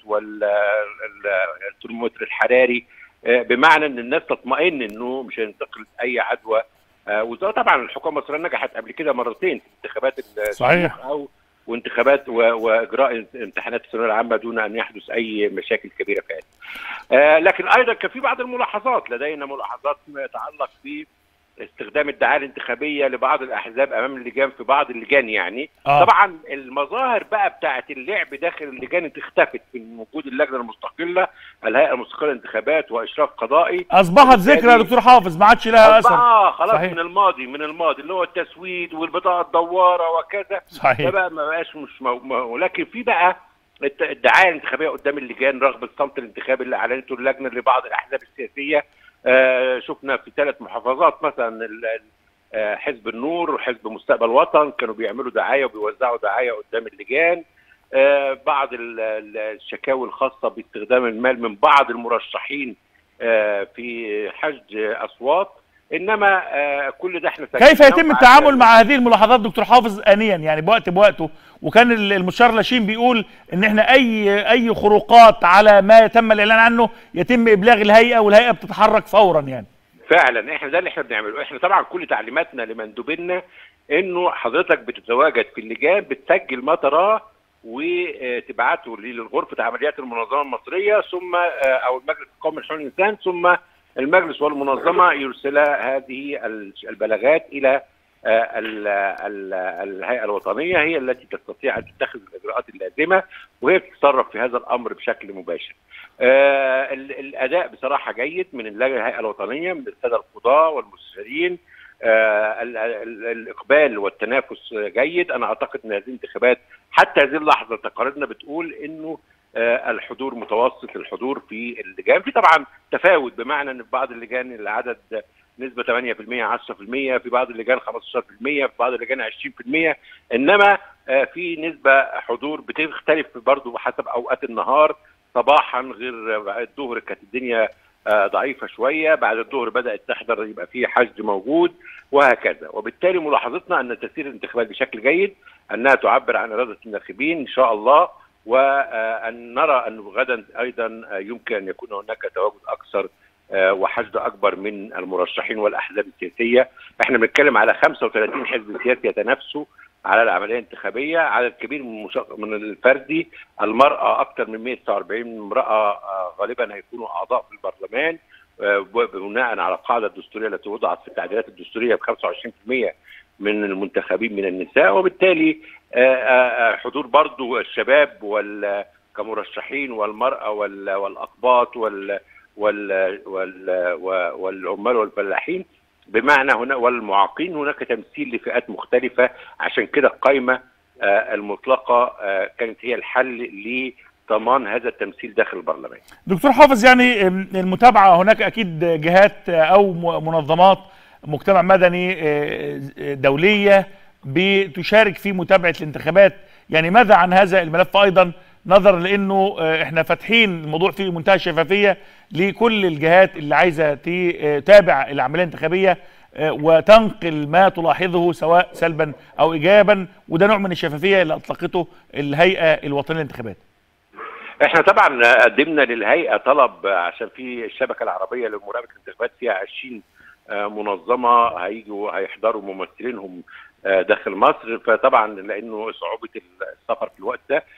والترمومتر الحراري آه، بمعنى ان الناس تطمئن انه مش هينتقل اي عدوى آه، وده طبعا الحكومه المصريه نجحت قبل كده مرتين في انتخابات ال- صحيح. او وانتخابات و- واجراء امتحانات الثانويه العامه دون ان يحدث اي مشاكل كبيره فيها. آه لكن ايضا كان في بعض الملاحظات لدينا ملاحظات فيما يتعلق ب استخدام الدعايه الانتخابيه لبعض الاحزاب امام اللجان في بعض اللجان يعني آه. طبعا المظاهر بقى بتاعه اللعب داخل اللجان اختفت من وجود اللجنه المستقله الهيئه المستقله للانتخابات واشراف قضائي اصبحت ذكرى يا دكتور حافظ ما عادش لها اثر اه خلاص صحيح. من الماضي من الماضي اللي هو التسويد والبطاقه الدواره وكذا ده صحيح بقى ما بقاش مش مو... مو... لكن في بقى الت- الدعايه الانتخابيه قدام اللجان رغم الصمت الانتخابي اللي اعلنته اللجنه لبعض الاحزاب السياسيه آه شفنا في ثلاث محافظات مثلا ال- ال- آه، حزب النور وحزب مستقبل وطن كانوا بيعملوا دعايه وبيوزعوا دعايه قدام اللجان آه بعض ال- ال- الشكاوي الخاصه باستخدام المال من بعض المرشحين آه في حشد اصوات انما آه كل ده احنا كيف سجلناه يتم مع التعامل ال- مع هذه الملاحظات دكتور حافظ انيا يعني بوقت بوقته وكان ال- المستشار لاشين بيقول ان احنا اي اي خروقات على ما تم الاعلان عنه يتم ابلاغ الهيئه والهيئه بتتحرك فورا يعني فعلا احنا ده اللي احنا بنعمله احنا طبعا كل تعليماتنا لمندوبينا انه حضرتك بتتواجد في اللجان بتسجل ما تراه وتبعته لغرفه عمليات المنظمه المصريه ثم آه، او المجلس القومي لحقوق الانسان ثم المجلس والمنظمه يرسلا هذه ال- البلاغات الى آه، ال- ال- الهيئه الوطنيه هي التي تستطيع ان تتخذ الاجراءات اللازمه وهي تتصرف في هذا الامر بشكل مباشر. آه، ال- الاداء بصراحه جيد من اللجنه الهيئه الوطنيه من الساده القضاه والمستشارين آه، ال- ال- الاقبال والتنافس جيد انا اعتقد ان هذه الانتخابات حتى هذه اللحظه تقاريرنا بتقول انه آه، الحضور متوسط الحضور في اللجان في طبعا تفاوت بمعنى ان في بعض اللجان العدد نسبه 8% 10% في بعض اللجان 15% في بعض اللجان 20% انما آه، في نسبه حضور بتختلف برضه حسب اوقات النهار صباحا غير بعد الظهر كانت الدنيا آه، ضعيفه شويه بعد الظهر بدات تحضر يبقى في حشد موجود وهكذا وبالتالي ملاحظتنا ان تسير الانتخابات بشكل جيد انها تعبر عن اراده الناخبين ان شاء الله وان نرى انه غدا ايضا آه، يمكن ان يكون هناك تواجد اكثر آه، وحشد اكبر من المرشحين والاحزاب السياسيه احنا بنتكلم على 35 حزب سياسي يتنافسوا على العمليه الانتخابيه عدد كبير من المشا- من الفردي المراه اكثر من 149 امراه آه، غالبا هيكونوا اعضاء في البرلمان آه، بناء على القاعده الدستوريه التي وضعت في التعديلات الدستوريه ب 25% من المنتخبين من النساء وبالتالي آه، آه، آه، حضور برضو الشباب وال كمرشحين والمراه وال- والاقباط وال وال وال والعمال والفلاحين بمعنى هنا والمعاقين هناك تمثيل لفئات مختلفه عشان كده القائمه آه، المطلقه آه، كانت هي الحل لضمان هذا التمثيل داخل البرلمان. دكتور حافظ يعني ام، المتابعه هناك اكيد جهات او م- منظمات مجتمع مدني اه، اه، دوليه بتشارك في متابعه الانتخابات يعني ماذا عن هذا الملف ايضا نظرا لانه اه، احنا فاتحين الموضوع فيه منتهى الشفافيه لكل الجهات اللي عايزه تتابع العمليه الانتخابيه اه، وتنقل ما تلاحظه سواء سلبا او ايجابا وده نوع من الشفافيه اللي اطلقته الهيئه الوطنيه للانتخابات احنا طبعا قدمنا للهيئه طلب عشان في الشبكه العربيه لمراقبه الانتخابات فيها 20 آه، منظمه هيجوا هيحضروا ممثلينهم آه، داخل مصر فطبعا لانه صعوبه السفر في الوقت ده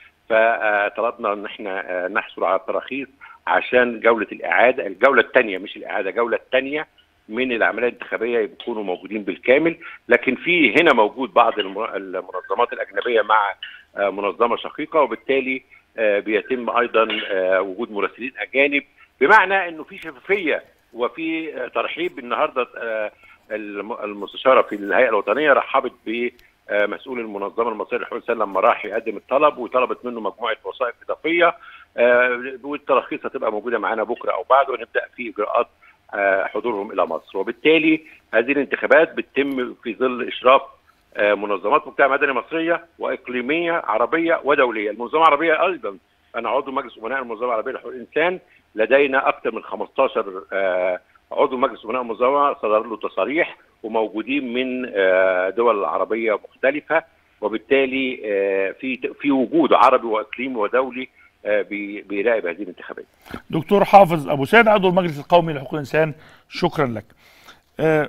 فطلبنا ان احنا آه، نحصل على تراخيص عشان جوله الاعاده الجوله الثانيه مش الاعاده الجوله الثانيه من العمليه الانتخابيه يكونوا موجودين بالكامل لكن في هنا موجود بعض الم- المنظمات الاجنبيه مع آه، منظمه شقيقه وبالتالي آه، بيتم ايضا آه، وجود مراسلين اجانب بمعنى انه في شفافيه وفي آه، ترحيب النهارده آه، الم- المستشاره في الهيئه الوطنيه رحبت بمسؤول المنظمه المصريه لحقوق الانسان لما راح يقدم الطلب وطلبت منه مجموعه وثائق اضافيه آه، والتراخيص هتبقى موجوده معانا بكره او بعد ونبدا في اجراءات آه، حضورهم الى مصر وبالتالي هذه الانتخابات بتتم في ظل اشراف آه، منظمات مجتمع مدني مصريه واقليميه عربيه ودوليه، المنظمه العربيه ايضا انا عضو مجلس امناء المنظمه العربيه لحقوق الانسان لدينا اكثر من 15 آه، عضو مجلس امناء المنظمه صدر له تصاريح وموجودين من آه، دول عربيه مختلفه وبالتالي آه، في في وجود عربي واقليمي ودولي آه، بي- بيراقب هذه الانتخابات. دكتور حافظ ابو سيد عضو المجلس القومي لحقوق الانسان شكرا لك آه،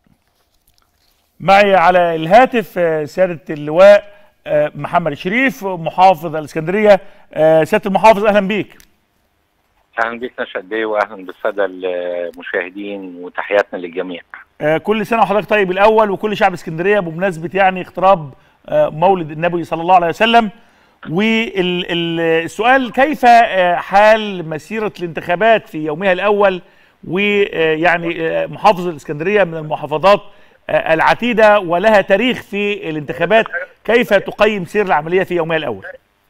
معي على الهاتف آه، سياده اللواء آه، محمد شريف محافظ الاسكندريه آه، سياده المحافظ اهلا بيك اهلا بك نشأت بيه واهلا بالساده المشاهدين وتحياتنا للجميع. آه كل سنه وحضرتك طيب الاول وكل شعب اسكندريه بمناسبه يعني اقتراب آه مولد النبي صلى الله عليه وسلم والسؤال كيف آه حال مسيره الانتخابات في يومها الاول ويعني آه محافظه الاسكندريه من المحافظات آه العتيده ولها تاريخ في الانتخابات كيف تقيم سير العمليه في يومها الاول؟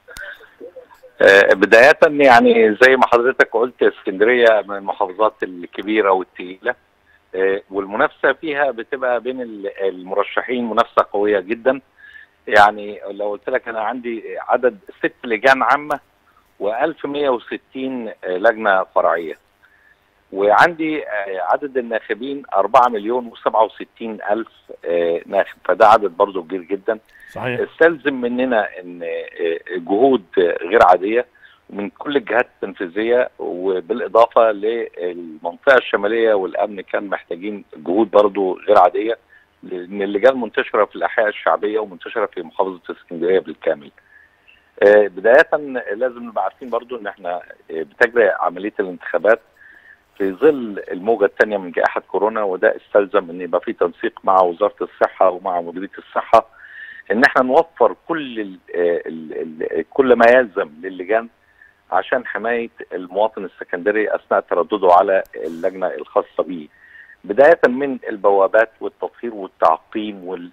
بداية يعني زي ما حضرتك قلت اسكندرية من المحافظات الكبيرة والتقيلة والمنافسة فيها بتبقى بين المرشحين منافسة قوية جدا يعني لو قلت لك أنا عندي عدد ست لجان عامة و1160 لجنة فرعية وعندي عدد الناخبين 4 مليون و67 ألف ناخب فده عدد برضه كبير جدا صحيح استلزم مننا ان جهود غير عاديه من كل الجهات التنفيذيه وبالاضافه للمنطقه الشماليه والامن كان محتاجين جهود برضو غير عاديه لان اللجان منتشره في الاحياء الشعبيه ومنتشره في محافظه اسكندريه بالكامل. بدايه لازم نبقى عارفين برضو ان احنا بتجري عمليه الانتخابات في ظل الموجه الثانيه من جائحه كورونا وده استلزم ان يبقى في تنسيق مع وزاره الصحه ومع مديريه الصحه ان احنا نوفر كل ال ال ال كل ما يلزم للجان عشان حمايه المواطن السكندري اثناء تردده على اللجنه الخاصه به. بدايه من البوابات والتطهير والتعقيم وال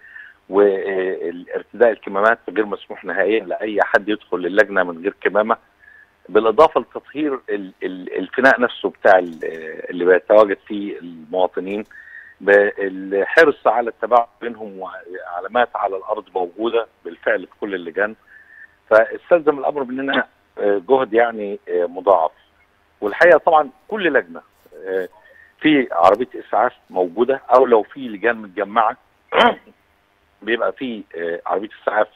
وارتداء الكمامات غير مسموح نهائيا لاي حد يدخل اللجنه من غير كمامه بالاضافه لتطهير الفناء نفسه بتاع اللي بيتواجد فيه المواطنين بالحرص على التباعد بينهم وعلامات على الارض موجوده بالفعل في كل اللجان فاستلزم الامر مننا جهد يعني مضاعف والحقيقه طبعا كل لجنه في عربيه اسعاف موجوده او لو في لجان متجمعه بيبقى في عربيه اسعاف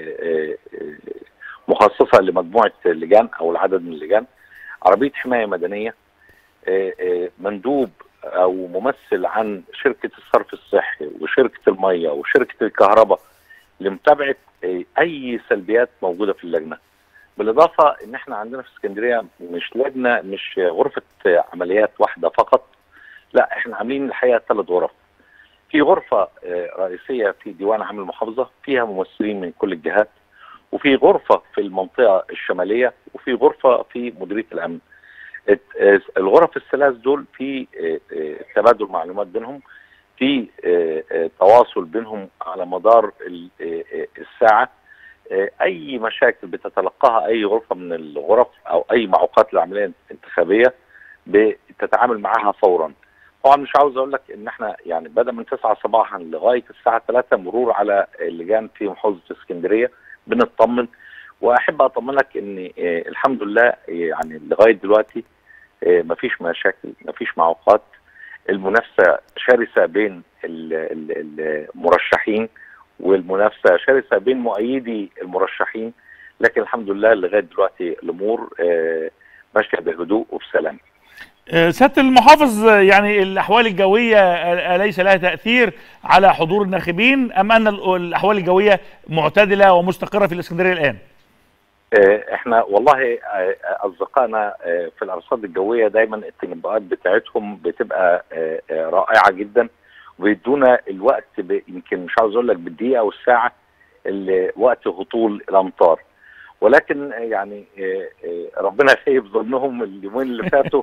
مخصصه لمجموعه لجان او العدد من اللجان عربيه حمايه مدنيه مندوب او ممثل عن شركه الصرف الصحي وشركه الميه وشركه الكهرباء لمتابعه اي سلبيات موجوده في اللجنه. بالاضافه ان احنا عندنا في اسكندريه مش لجنه مش غرفه عمليات واحده فقط لا احنا عاملين الحقيقه ثلاث غرف. في غرفه رئيسيه في ديوان عام المحافظه فيها ممثلين من كل الجهات وفي غرفه في المنطقه الشماليه وفي غرفه في مديريه الامن. الغرف الثلاث دول في تبادل معلومات بينهم في تواصل بينهم على مدار الساعه اي مشاكل بتتلقاها اي غرفه من الغرف او اي معوقات للعمليه الانتخابيه بتتعامل معاها فورا طبعا مش عاوز اقول لك ان احنا يعني بدا من 9 صباحا لغايه الساعه 3 مرور على اللجان في محافظه اسكندريه بنطمن واحب اطمنك ان الحمد لله يعني لغايه دلوقتي مفيش مشاكل مفيش معوقات المنافسه شرسه بين المرشحين والمنافسه شرسه بين مؤيدي المرشحين لكن الحمد لله لغايه دلوقتي الامور ماشيه بهدوء وبسلام. سياده المحافظ يعني الاحوال الجويه اليس لها تاثير على حضور الناخبين ام ان الاحوال الجويه معتدله ومستقره في الاسكندريه الان؟ احنا والله اصدقائنا في الارصاد الجويه دايما التنبؤات بتاعتهم بتبقى رائعه جدا وبيدونا الوقت يمكن مش عاوز اقول لك بالدقيقه والساعه وقت هطول الامطار ولكن يعني ربنا خيب ظنهم اليومين اللي فاتوا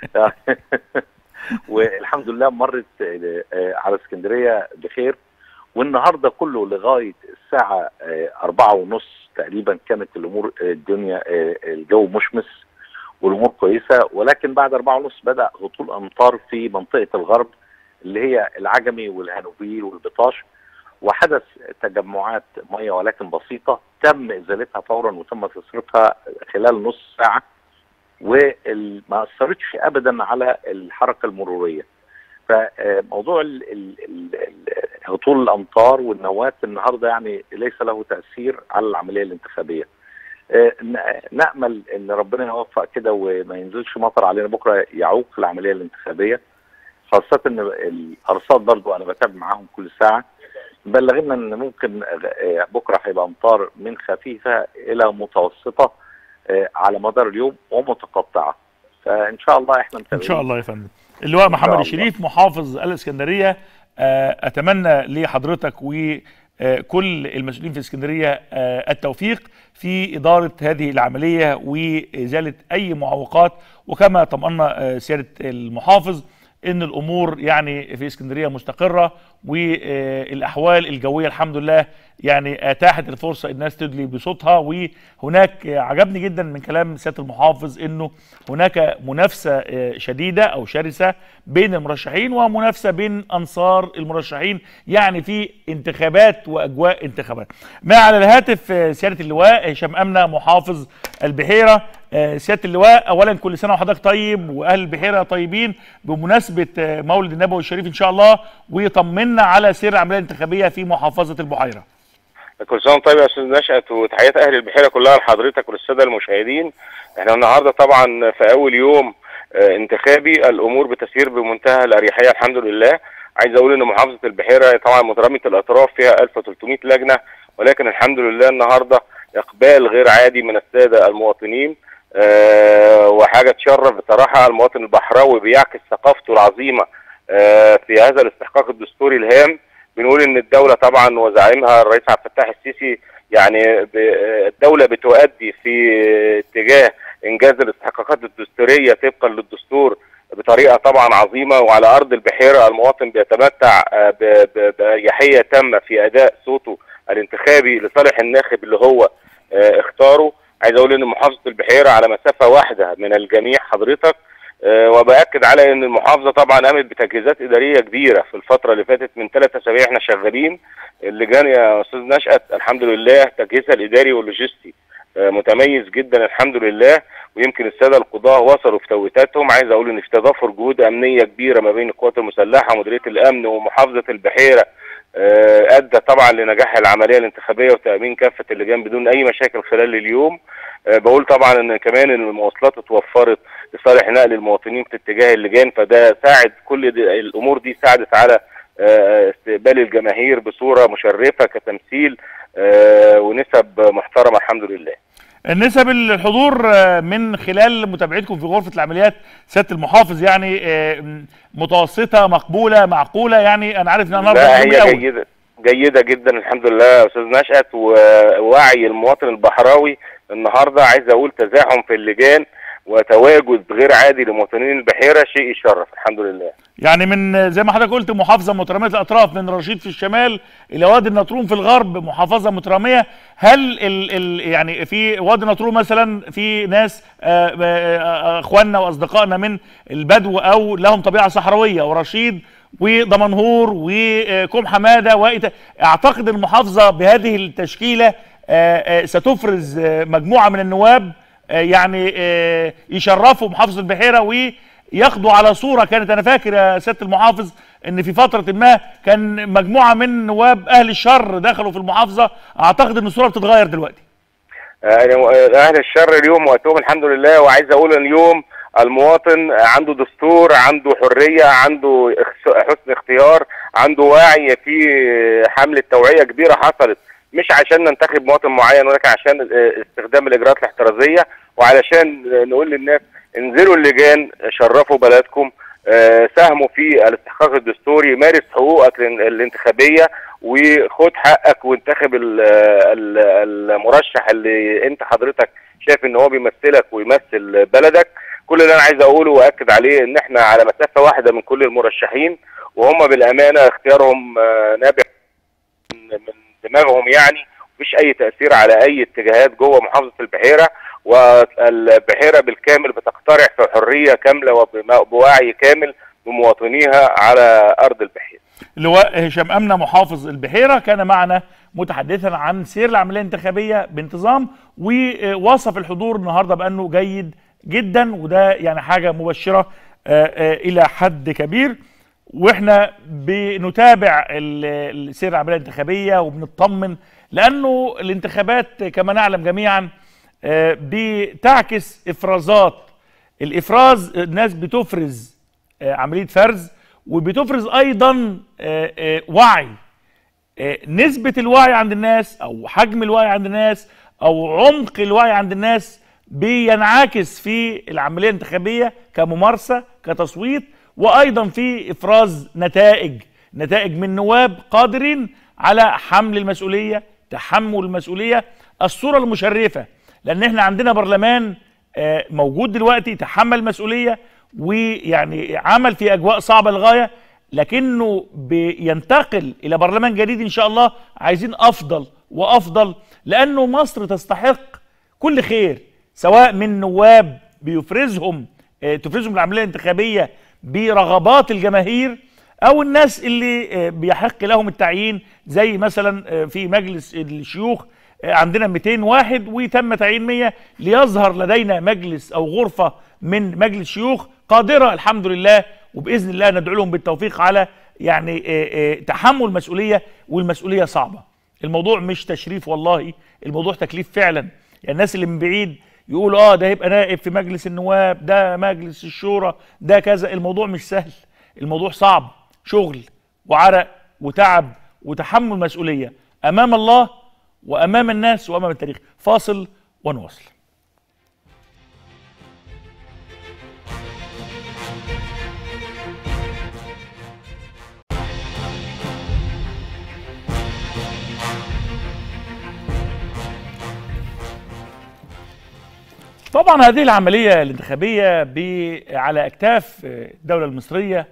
والحمد لله مرت على اسكندريه بخير والنهارده كله لغايه الساعه أربعة ونص تقريبا كانت الامور الدنيا الجو مشمس والامور كويسه ولكن بعد أربعة ونص بدا هطول امطار في منطقه الغرب اللي هي العجمي والهانوفيل والبطاش وحدث تجمعات ميه ولكن بسيطه تم ازالتها فورا وتم تصريفها خلال نص ساعه وما اثرتش ابدا على الحركه المروريه فموضوع هطول الامطار والنوات النهارده يعني ليس له تاثير على العمليه الانتخابيه نامل ان ربنا يوفق كده وما ينزلش مطر علينا بكره يعوق العمليه الانتخابيه خاصه ان الارصاد برضو انا بتابع معاهم كل ساعه بلغنا ان ممكن بكره هيبقى امطار من خفيفه الى متوسطه على مدار اليوم ومتقطعه فان شاء الله احنا ان متابعين شاء الله يا فندم اللواء محمد الله. الشريف محافظ الاسكندريه آه، اتمنى لحضرتك وكل المسؤولين في اسكندريه آه، التوفيق في اداره هذه العمليه وازاله اي معوقات وكما طمأنا آه، سياده المحافظ ان الامور يعني في اسكندريه مستقره والاحوال الجويه الحمد لله يعني اتاحت الفرصه الناس تدلي بصوتها وهناك عجبني جدا من كلام سياده المحافظ انه هناك منافسه آه، شديده او شرسه بين المرشحين ومنافسه بين انصار المرشحين يعني في انتخابات واجواء انتخابات. ما على الهاتف آه، سياده اللواء هشام امنه محافظ البحيره آه، سياده اللواء اولا كل سنه وحضرتك طيب واهل البحيره طيبين بمناسبه آه، مولد النبوي الشريف ان شاء الله ويطمنا على سير العمليه الانتخابيه في محافظه البحيره. كل سنه وانت طيب يا استاذ نشأت وتحيات اهل البحيره كلها لحضرتك وللساده المشاهدين احنا النهارده طبعا في اول يوم آه، انتخابي الامور بتسير بمنتهى الاريحيه الحمد لله عايز اقول ان محافظه البحيره طبعا متراميه الاطراف فيها 1300 لجنه ولكن الحمد لله النهارده اقبال غير عادي من الساده المواطنين آه، وحاجه تشرف بصراحه المواطن البحراوي بيعكس ثقافته العظيمه آه، في هذا الاستحقاق الدستوري الهام بنقول ان الدوله طبعا وزعيمها الرئيس عبد الفتاح السيسي يعني ب- الدوله بتؤدي في اتجاه انجاز الاستحقاقات الدستوريه طبقا للدستور بطريقه طبعا عظيمه وعلى ارض البحيره المواطن بيتمتع آه، ب- ب- باريحيه تامه في اداء صوته الانتخابي لصالح الناخب اللي هو آه، اختاره عايز اقول ان محافظه البحيره على مسافه واحده من الجميع حضرتك آه، وباكد على ان المحافظه طبعا قامت بتجهيزات اداريه كبيره في الفتره اللي فاتت من ثلاث اسابيع احنا شغالين اللجان يا استاذ نشأت الحمد لله تجهيزها الاداري واللوجستي آه، متميز جدا الحمد لله ويمكن الساده القضاه وصلوا في توقيتاتهم عايز اقول ان في تضافر جهود امنيه كبيره ما بين القوات المسلحه ومديريه الامن ومحافظه البحيره آه، ادى طبعا لنجاح العمليه الانتخابيه وتامين كافه اللجان بدون اي مشاكل خلال اليوم آه، بقول طبعا ان كمان ان المواصلات اتوفرت لصالح نقل المواطنين في اتجاه اللجان فده ساعد كل دي الامور دي ساعدت على آه، استقبال الجماهير بصوره مشرفه كتمثيل آه، ونسب محترمه الحمد لله النسب الحضور آه، من خلال متابعتكم في غرفه العمليات سياده المحافظ يعني آه، م- متوسطه مقبوله معقوله يعني انا عارف ان انا لا أربع من هي الأول. جيدة جيدة جدا الحمد لله يا استاذ نشأت ووعي المواطن البحراوي النهارده عايز اقول تزاحم في اللجان وتواجد غير عادي لمواطنين البحيره شيء يشرف الحمد لله يعني من زي ما حضرتك قلت محافظه متراميه الاطراف من رشيد في الشمال الى وادي النطرون في الغرب محافظه متراميه هل ال ال يعني في وادي النطرون مثلا في ناس آه، آه، آه، اخواننا واصدقائنا من البدو او لهم طبيعه صحراويه ورشيد ودمنهور وكوم حماده وإيتا اعتقد المحافظه بهذه التشكيله آه، آه، ستفرز آه، مجموعه من النواب آه، يعني آه، يشرفوا محافظه البحيره وياخدوا على صوره كانت انا فاكر يا سياده المحافظ ان في فتره ما كان مجموعه من نواب اهل الشر دخلوا في المحافظه اعتقد ان الصوره بتتغير دلوقتي آه، اهل الشر اليوم وقتهم الحمد لله وعايز اقول ان اليوم المواطن عنده دستور عنده حريه عنده اخس- حسن اختيار عنده وعي في حمله توعيه كبيره حصلت مش عشان ننتخب مواطن معين ولكن عشان آه، استخدام الاجراءات الاحترازيه وعلشان آه، نقول للناس انزلوا اللجان شرفوا بلدكم آه، ساهموا في الاستحقاق الدستوري مارس حقوقك الان- الانتخابيه وخد حقك وانتخب ال- ال- المرشح اللي انت حضرتك شايف ان هو بيمثلك ويمثل بلدك كل اللي انا عايز اقوله واكد عليه ان احنا على مسافه واحده من كل المرشحين وهم بالامانه اختيارهم آه، نابع من من دماغهم يعني مفيش اي تاثير على اي اتجاهات جوه محافظه البحيره والبحيره بالكامل بتقترع في حريه كامله وبوعي كامل بمواطنيها على ارض البحيره لواء هشام امنه محافظ البحيره كان معنا متحدثا عن سير العمليه الانتخابيه بانتظام ووصف الحضور النهارده بانه جيد جدا وده يعني حاجه مبشره آه، آه، الى حد كبير واحنا بنتابع ال- ال- سير العمليه الانتخابيه وبنطمن لانه الانتخابات كما نعلم جميعا آه، بتعكس افرازات الافراز الناس بتفرز آه، عمليه فرز وبتفرز ايضا آه، آه، وعي آه، نسبة الوعي عند الناس أو حجم الوعي عند الناس أو عمق الوعي عند الناس بينعكس في العمليه الانتخابيه كممارسه كتصويت وايضا في افراز نتائج نتائج من نواب قادرين على حمل المسؤوليه تحمل المسؤوليه الصوره المشرفه لان احنا عندنا برلمان آه، موجود دلوقتي تحمل المسؤوليه ويعني عمل في اجواء صعبه للغايه لكنه بينتقل الى برلمان جديد ان شاء الله عايزين افضل وافضل لانه مصر تستحق كل خير سواء من نواب بيفرزهم آه، تفرزهم العمليه الانتخابيه برغبات الجماهير او الناس اللي آه، بيحق لهم التعيين زي مثلا آه، في مجلس الشيوخ آه، عندنا 200 واحد وتم تعيين 100 ليظهر لدينا مجلس او غرفه من مجلس شيوخ قادره الحمد لله وباذن الله ندعو لهم بالتوفيق على يعني آه، آه، تحمل مسؤوليه والمسؤوليه صعبه الموضوع مش تشريف والله الموضوع تكليف فعلا يعني الناس اللي من بعيد يقولوا اه ده هيبقى نائب في مجلس النواب ده مجلس الشورى ده كذا الموضوع مش سهل الموضوع صعب شغل وعرق وتعب وتحمل مسؤوليه امام الله وامام الناس وامام التاريخ فاصل ونواصل طبعا هذه العملية الانتخابية ب- على أكتاف الدولة المصرية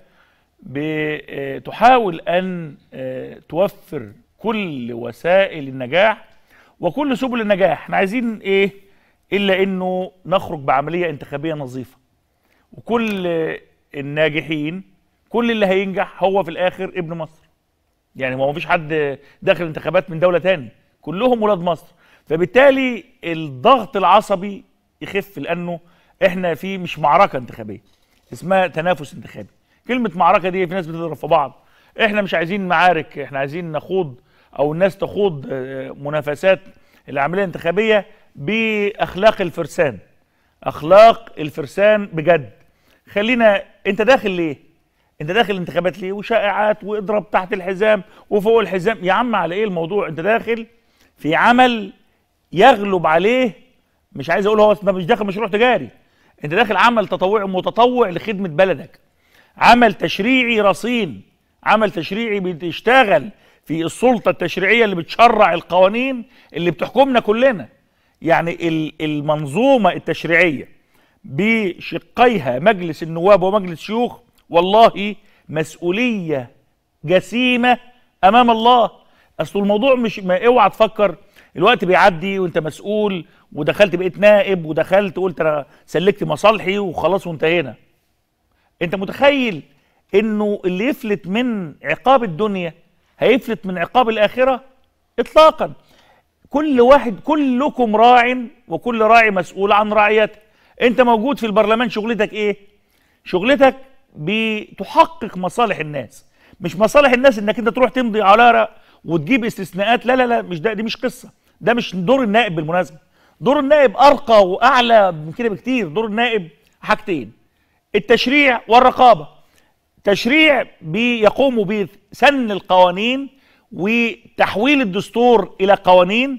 بتحاول أن آه، توفر كل وسائل النجاح وكل سبل النجاح احنا عايزين ايه إلا أنه نخرج بعملية انتخابية نظيفة وكل الناجحين كل اللي هينجح هو في الآخر ابن مصر يعني ما فيش حد داخل انتخابات من دولة تاني كلهم ولاد مصر فبالتالي الضغط العصبي يخف لانه احنا في مش معركه انتخابيه اسمها تنافس انتخابي كلمه معركه دي في ناس بتضرب في بعض احنا مش عايزين معارك احنا عايزين نخوض او الناس تخوض آه، منافسات العمليه الانتخابيه باخلاق الفرسان اخلاق الفرسان بجد خلينا انت داخل ليه انت داخل الانتخابات ليه وشائعات واضرب تحت الحزام وفوق الحزام يا عم على ايه الموضوع انت داخل في عمل يغلب عليه مش عايز اقول هو ده مش داخل مشروع تجاري انت داخل عمل تطوعي متطوع لخدمه بلدك عمل تشريعي رصين عمل تشريعي بتشتغل في السلطه التشريعيه اللي بتشرع القوانين اللي بتحكمنا كلنا يعني ال- المنظومه التشريعيه بشقيها مجلس النواب ومجلس الشيوخ والله مسؤوليه جسيمه امام الله اصل الموضوع مش ما اوعى تفكر الوقت بيعدي وانت مسؤول ودخلت بقيت نائب ودخلت قلت انا سلكت مصالحي وخلاص وانتهينا انت متخيل انه اللي يفلت من عقاب الدنيا هيفلت من عقاب الاخره اطلاقا كل واحد كلكم راع وكل راعي مسؤول عن رعيته انت موجود في البرلمان شغلتك ايه شغلتك بتحقق مصالح الناس مش مصالح الناس انك انت تروح تمضي على ورق وتجيب استثناءات لا لا لا مش ده دي مش قصه ده مش دور النائب بالمناسبه دور النائب ارقى واعلى من كده بكتير دور النائب حاجتين التشريع والرقابه تشريع بيقوم بسن القوانين وتحويل الدستور الى قوانين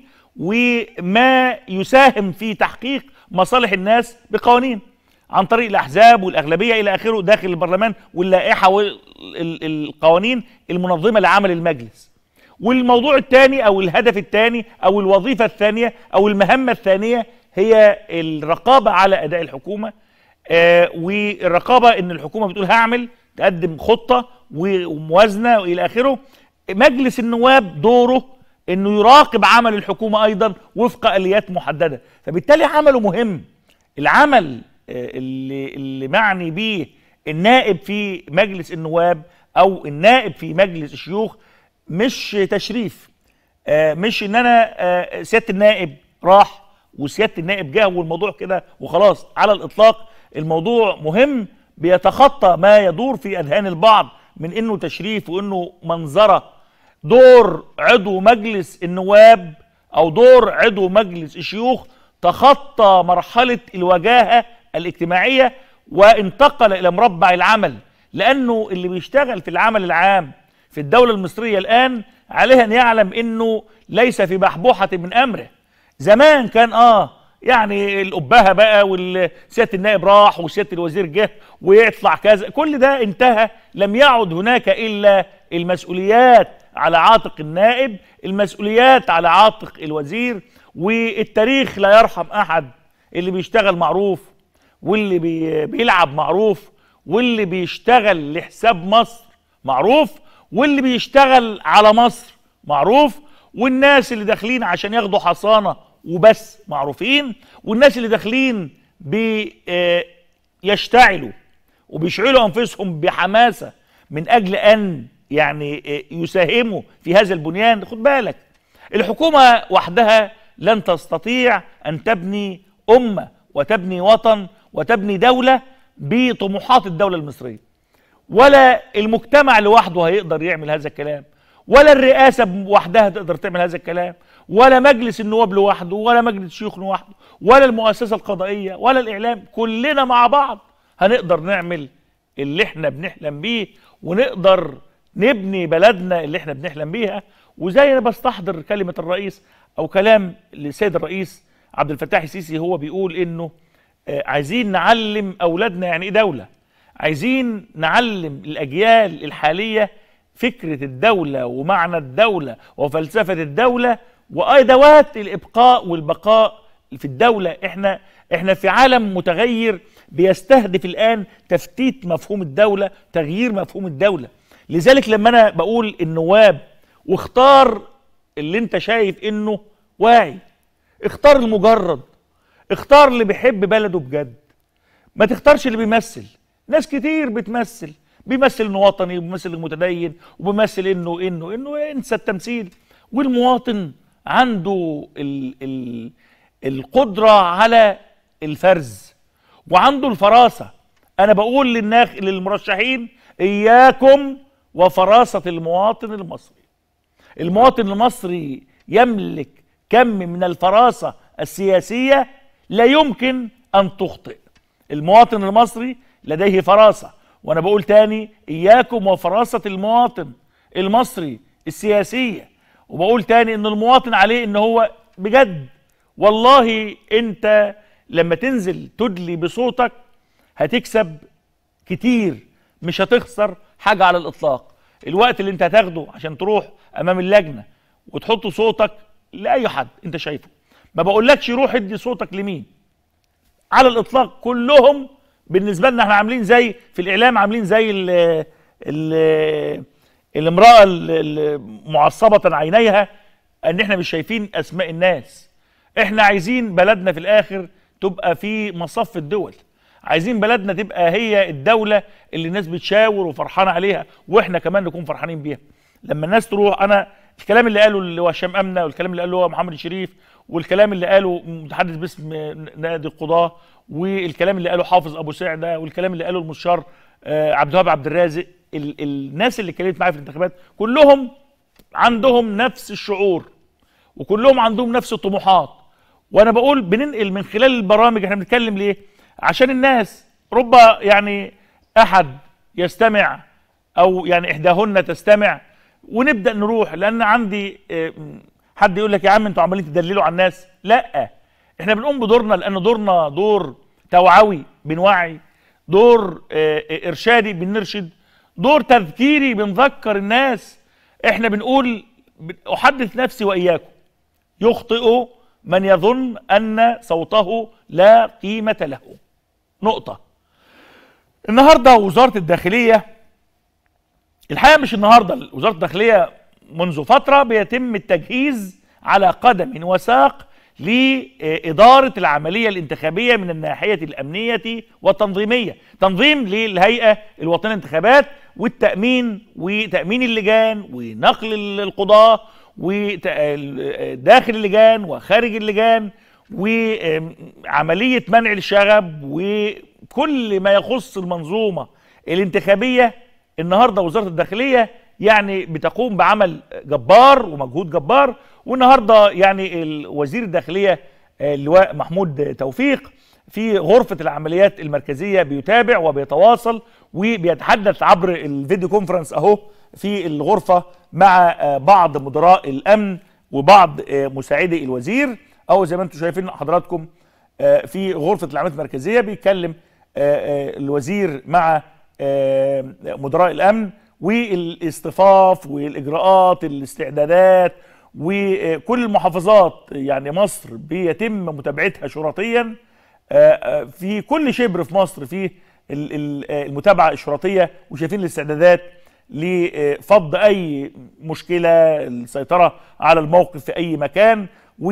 وما يساهم في تحقيق مصالح الناس بقوانين عن طريق الاحزاب والاغلبيه الى اخره داخل البرلمان واللائحه والقوانين المنظمه لعمل المجلس والموضوع الثاني او الهدف الثاني او الوظيفه الثانيه او المهمه الثانيه هي الرقابه على اداء الحكومه آه والرقابه ان الحكومه بتقول هعمل تقدم خطه وموازنه والى اخره مجلس النواب دوره انه يراقب عمل الحكومه ايضا وفق اليات محدده فبالتالي عمله مهم العمل آه، اللي اللي معني بيه النائب في مجلس النواب او النائب في مجلس الشيوخ مش تشريف آه، مش ان انا آه، سياده النائب راح وسياده النائب جه والموضوع كده وخلاص على الاطلاق الموضوع مهم بيتخطى ما يدور في اذهان البعض من انه تشريف وانه منظره دور عضو مجلس النواب او دور عضو مجلس الشيوخ تخطى مرحله الوجاهه الاجتماعيه وانتقل الى مربع العمل لانه اللي بيشتغل في العمل العام في الدوله المصريه الان عليه ان يعلم انه ليس في بحبوحه من امره زمان كان اه يعني الأبهة بقى وسيادة النائب راح وسيادة الوزير جه ويطلع كذا كل ده انتهى لم يعد هناك إلا المسؤوليات على عاتق النائب المسؤوليات على عاتق الوزير والتاريخ لا يرحم أحد اللي بيشتغل معروف واللي بي بيلعب معروف واللي بيشتغل لحساب مصر معروف واللي بيشتغل على مصر معروف والناس اللي داخلين عشان ياخدوا حصانه وبس معروفين والناس اللي داخلين بيشتعلوا وبيشعلوا انفسهم بحماسه من اجل ان يعني يساهموا في هذا البنيان خد بالك الحكومه وحدها لن تستطيع ان تبني امه وتبني وطن وتبني دوله بطموحات الدوله المصريه ولا المجتمع لوحده هيقدر يعمل هذا الكلام ولا الرئاسة وحدها تقدر تعمل هذا الكلام ولا مجلس النواب لوحده ولا مجلس الشيوخ لوحده ولا المؤسسة القضائية ولا الإعلام كلنا مع بعض هنقدر نعمل اللي احنا بنحلم بيه ونقدر نبني بلدنا اللي احنا بنحلم بيها وزي انا بستحضر كلمة الرئيس او كلام للسيد الرئيس عبد الفتاح السيسي هو بيقول انه آه، عايزين نعلم اولادنا يعني ايه دولة عايزين نعلم الاجيال الحاليه فكره الدوله ومعنى الدوله وفلسفه الدوله وادوات الابقاء والبقاء في الدوله احنا احنا في عالم متغير بيستهدف الان تفتيت مفهوم الدوله تغيير مفهوم الدوله لذلك لما انا بقول النواب واختار اللي انت شايف انه واعي اختار المجرد اختار اللي بيحب بلده بجد ما تختارش اللي بيمثل ناس كتير بتمثل بيمثل انه وطني وبيمثل انه متدين وبيمثل انه انه انه انسى التمثيل والمواطن عنده ال ال القدرة على الفرز وعنده الفراسة انا بقول للناخ للمرشحين اياكم وفراسة المواطن المصري المواطن المصري يملك كم من الفراسة السياسية لا يمكن ان تخطئ المواطن المصري لديه فراسة وانا بقول تاني اياكم وفراسة المواطن المصري السياسية وبقول تاني ان المواطن عليه ان هو بجد والله انت لما تنزل تدلي بصوتك هتكسب كتير مش هتخسر حاجة على الاطلاق الوقت اللي انت هتاخده عشان تروح امام اللجنة وتحط صوتك لاي حد انت شايفه ما بقولكش روح ادي صوتك لمين على الاطلاق كلهم بالنسبه لنا احنا عاملين زي في الاعلام عاملين زي ال ال الامراه المعصبه عينيها ان احنا مش شايفين اسماء الناس احنا عايزين بلدنا في الاخر تبقى في مصف الدول عايزين بلدنا تبقى هي الدوله اللي الناس بتشاور وفرحانه عليها واحنا كمان نكون فرحانين بيها لما الناس تروح انا الكلام اللي قاله اللي هو هشام امنه والكلام اللي قاله هو محمد الشريف والكلام اللي قاله متحدث باسم نادي القضاه والكلام اللي قاله حافظ ابو سعده والكلام اللي قاله المستشار آه، عبد الوهاب عبد الرازق ال- الناس اللي اتكلمت معايا في الانتخابات كلهم عندهم نفس الشعور وكلهم عندهم نفس الطموحات وانا بقول بننقل من خلال البرامج احنا بنتكلم ليه عشان الناس رب يعني احد يستمع او يعني احداهن تستمع ونبدا نروح لان عندي آه، حد يقول لك يا عم انتوا عمالين تدللوا على الناس لا احنا بنقوم بدورنا لان دورنا دور توعوي بنوعي دور آه، آه، ارشادي بنرشد دور تذكيري بنذكر الناس احنا بنقول ب- احدث نفسي واياكم يخطئ من يظن ان صوته لا قيمه له نقطه النهارده وزاره الداخليه الحقيقه مش النهارده وزاره الداخليه منذ فتره بيتم التجهيز على قدم وساق لإدارة العملية الانتخابية من الناحية الأمنية والتنظيمية تنظيم للهيئة الوطنية للانتخابات والتأمين وتأمين اللجان ونقل القضاة وداخل اللجان وخارج اللجان وعملية منع الشغب وكل ما يخص المنظومة الانتخابية النهاردة وزارة الداخلية يعني بتقوم بعمل جبار ومجهود جبار والنهارده يعني ال- وزير الداخليه آه، اللواء محمود توفيق في غرفه العمليات المركزيه بيتابع وبيتواصل وبيتحدث عبر الفيديو كونفرنس اهو في الغرفه مع آه، بعض مدراء الامن وبعض آه، مساعدي الوزير او زي ما انتم شايفين حضراتكم آه، في غرفه العمليات المركزيه بيتكلم آه، آه، الوزير مع آه، مدراء الامن والاصطفاف والاجراءات الاستعدادات وكل المحافظات يعني مصر بيتم متابعتها شرطيا آه، آه، في كل شبر في مصر في ال- ال- آه، المتابعه الشرطيه وشايفين الاستعدادات لفض اي مشكله السيطره على الموقف في اي مكان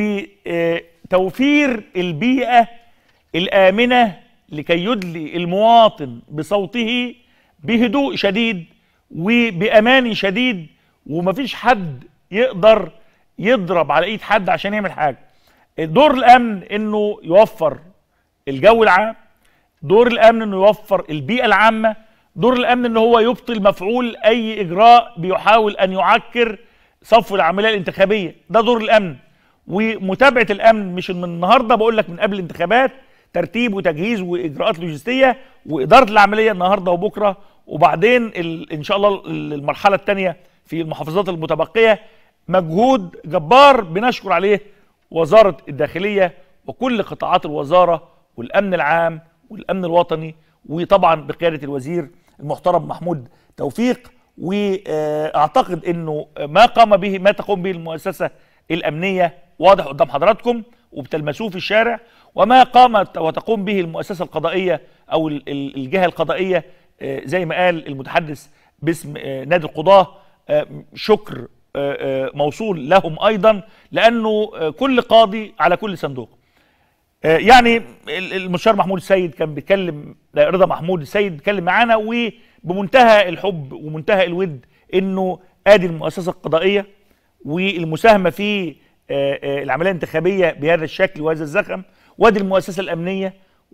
وتوفير البيئه الامنه لكي يدلي المواطن بصوته بهدوء شديد وبامان شديد ومفيش حد يقدر يضرب على ايد حد عشان يعمل حاجه دور الامن انه يوفر الجو العام دور الامن انه يوفر البيئه العامه دور الامن ان هو يبطل مفعول اي اجراء بيحاول ان يعكر صفو العمليه الانتخابيه ده دور الامن ومتابعه الامن مش من النهارده بقول لك من قبل الانتخابات ترتيب وتجهيز واجراءات لوجستيه واداره العمليه النهارده وبكره وبعدين ال ان شاء الله ال- المرحله الثانيه في المحافظات المتبقيه مجهود جبار بنشكر عليه وزاره الداخليه وكل قطاعات الوزاره والامن العام والامن الوطني وطبعا بقياده الوزير المحترم محمود توفيق واعتقد انه ما قام به ما تقوم به المؤسسه الامنيه واضح قدام حضراتكم وبتلمسوه في الشارع وما قامت وتقوم به المؤسسه القضائيه او ال- ال- الجهه القضائيه آه، زي ما قال المتحدث باسم آه، نادي القضاه آه، شكر آه، آه، موصول لهم ايضا لانه آه، كل قاضي على كل صندوق آه، يعني ال- المستشار محمود السيد كان بيتكلم لا، رضا محمود السيد بيتكلم معانا وبمنتهى الحب ومنتهى الود انه ادي المؤسسه القضائيه والمساهمه في آه، آه، العمليه الانتخابيه بهذا الشكل وهذا الزخم وادي المؤسسه الامنيه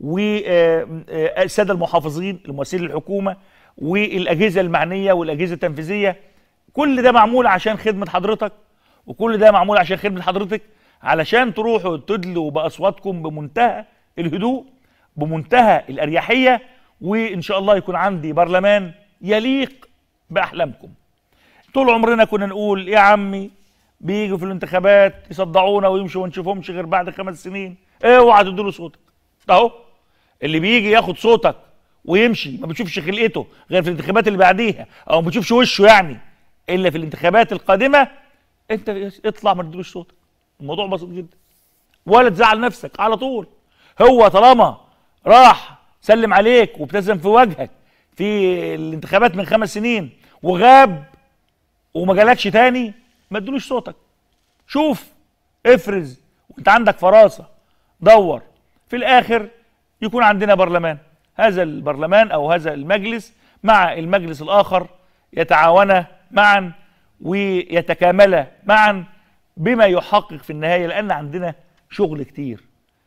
والساده المحافظين الممثلين للحكومه والاجهزه المعنيه والاجهزه التنفيذيه كل ده معمول عشان خدمه حضرتك وكل ده معمول عشان خدمه حضرتك علشان تروحوا تدلوا باصواتكم بمنتهى الهدوء بمنتهى الاريحيه وان شاء الله يكون عندي برلمان يليق باحلامكم طول عمرنا كنا نقول يا عمي بيجوا في الانتخابات يصدعونا ويمشوا وما نشوفهمش غير بعد خمس سنين اوعى تدوا صوتك ده اهو اللي بيجي ياخد صوتك ويمشي ما بتشوفش خلقته غير في الانتخابات اللي بعديها او ما بتشوفش وشه يعني الا في الانتخابات القادمه انت اطلع ما تدوش صوتك الموضوع بسيط جدا ولا تزعل نفسك على طول هو طالما راح سلم عليك وابتسم في وجهك في الانتخابات من خمس سنين وغاب وما جالكش تاني ما تدلوش صوتك شوف افرز وانت عندك فراسه دور في الاخر يكون عندنا برلمان هذا البرلمان او هذا المجلس مع المجلس الاخر يتعاونا معا ويتكاملا معا بما يحقق في النهايه لان عندنا شغل كتير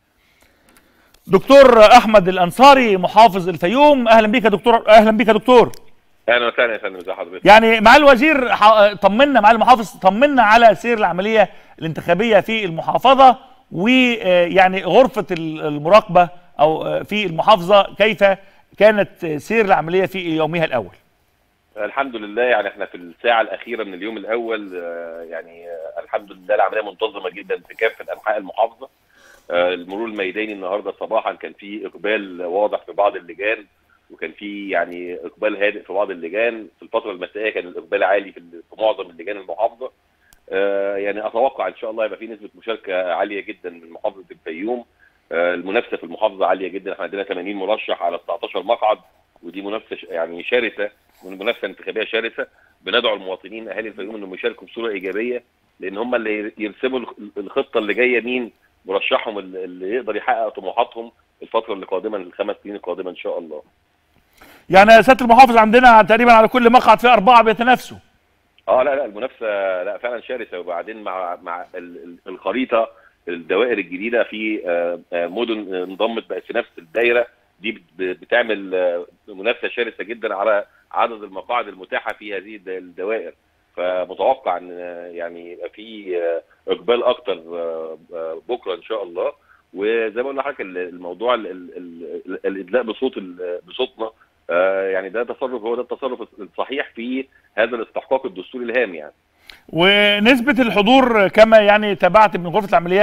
دكتور احمد الانصاري محافظ الفيوم اهلا بيك يا دكتور اهلا بيك يا دكتور اهلا وسهلا يا فندم ازي حضرتك يعني مع الوزير ح- طمنا مع المحافظ طمنا على سير العمليه الانتخابيه في المحافظه ويعني غرفه ال- المراقبه او آه، في المحافظه كيف كانت سير العمليه في يومها الاول الحمد لله يعني احنا في الساعه الاخيره من اليوم الاول آه، يعني آه، الحمد لله العمليه منتظمه جدا في كافه انحاء المحافظه آه، المرور الميداني النهارده صباحا كان في اقبال واضح في بعض اللجان وكان في يعني اقبال هادئ في بعض اللجان في الفتره المسائيه كان الاقبال عالي في ال- في معظم اللجان المحافظه آه، يعني اتوقع ان شاء الله يبقى في نسبه مشاركه عاليه جدا من محافظه الفيوم آه، المنافسه في المحافظه عاليه جدا احنا عندنا 80 مرشح على 19 مقعد ودي منافسه ش- يعني شرسه منافسه انتخابيه شرسه بندعو المواطنين اهالي الفيوم انهم يشاركوا بصوره ايجابيه لان هم اللي يرسموا الخ- الخطه اللي جايه مين مرشحهم اللي اللي يقدر يحقق طموحاتهم الفتره اللي قادمه الخمس سنين القادمه ان شاء الله يعني يا سياده المحافظ عندنا تقريبا على كل مقعد في اربعه بيتنافسوا اه لا لا المنافسه لا فعلا شرسه وبعدين مع مع ال- ال- الخريطه الدوائر الجديده في آه، آه، مدن آه، انضمت بقت في نفس الدايره دي بت- بتعمل آه، منافسه شرسه جدا على عدد المقاعد المتاحه في هذه الد- الدوائر فمتوقع ان آه، يعني يبقى في آه، اقبال اكتر آه، آه، بكره ان شاء الله وزي ما قلنا لحضرتك ال- الموضوع ال- ال- ال- الادلاء بصوت ال- بصوتنا آه، يعني ده تصرف هو ده التصرف الصحيح في هذا الاستحقاق الدستوري الهام يعني ونسبه الحضور كما يعني تابعت من غرفه العمليات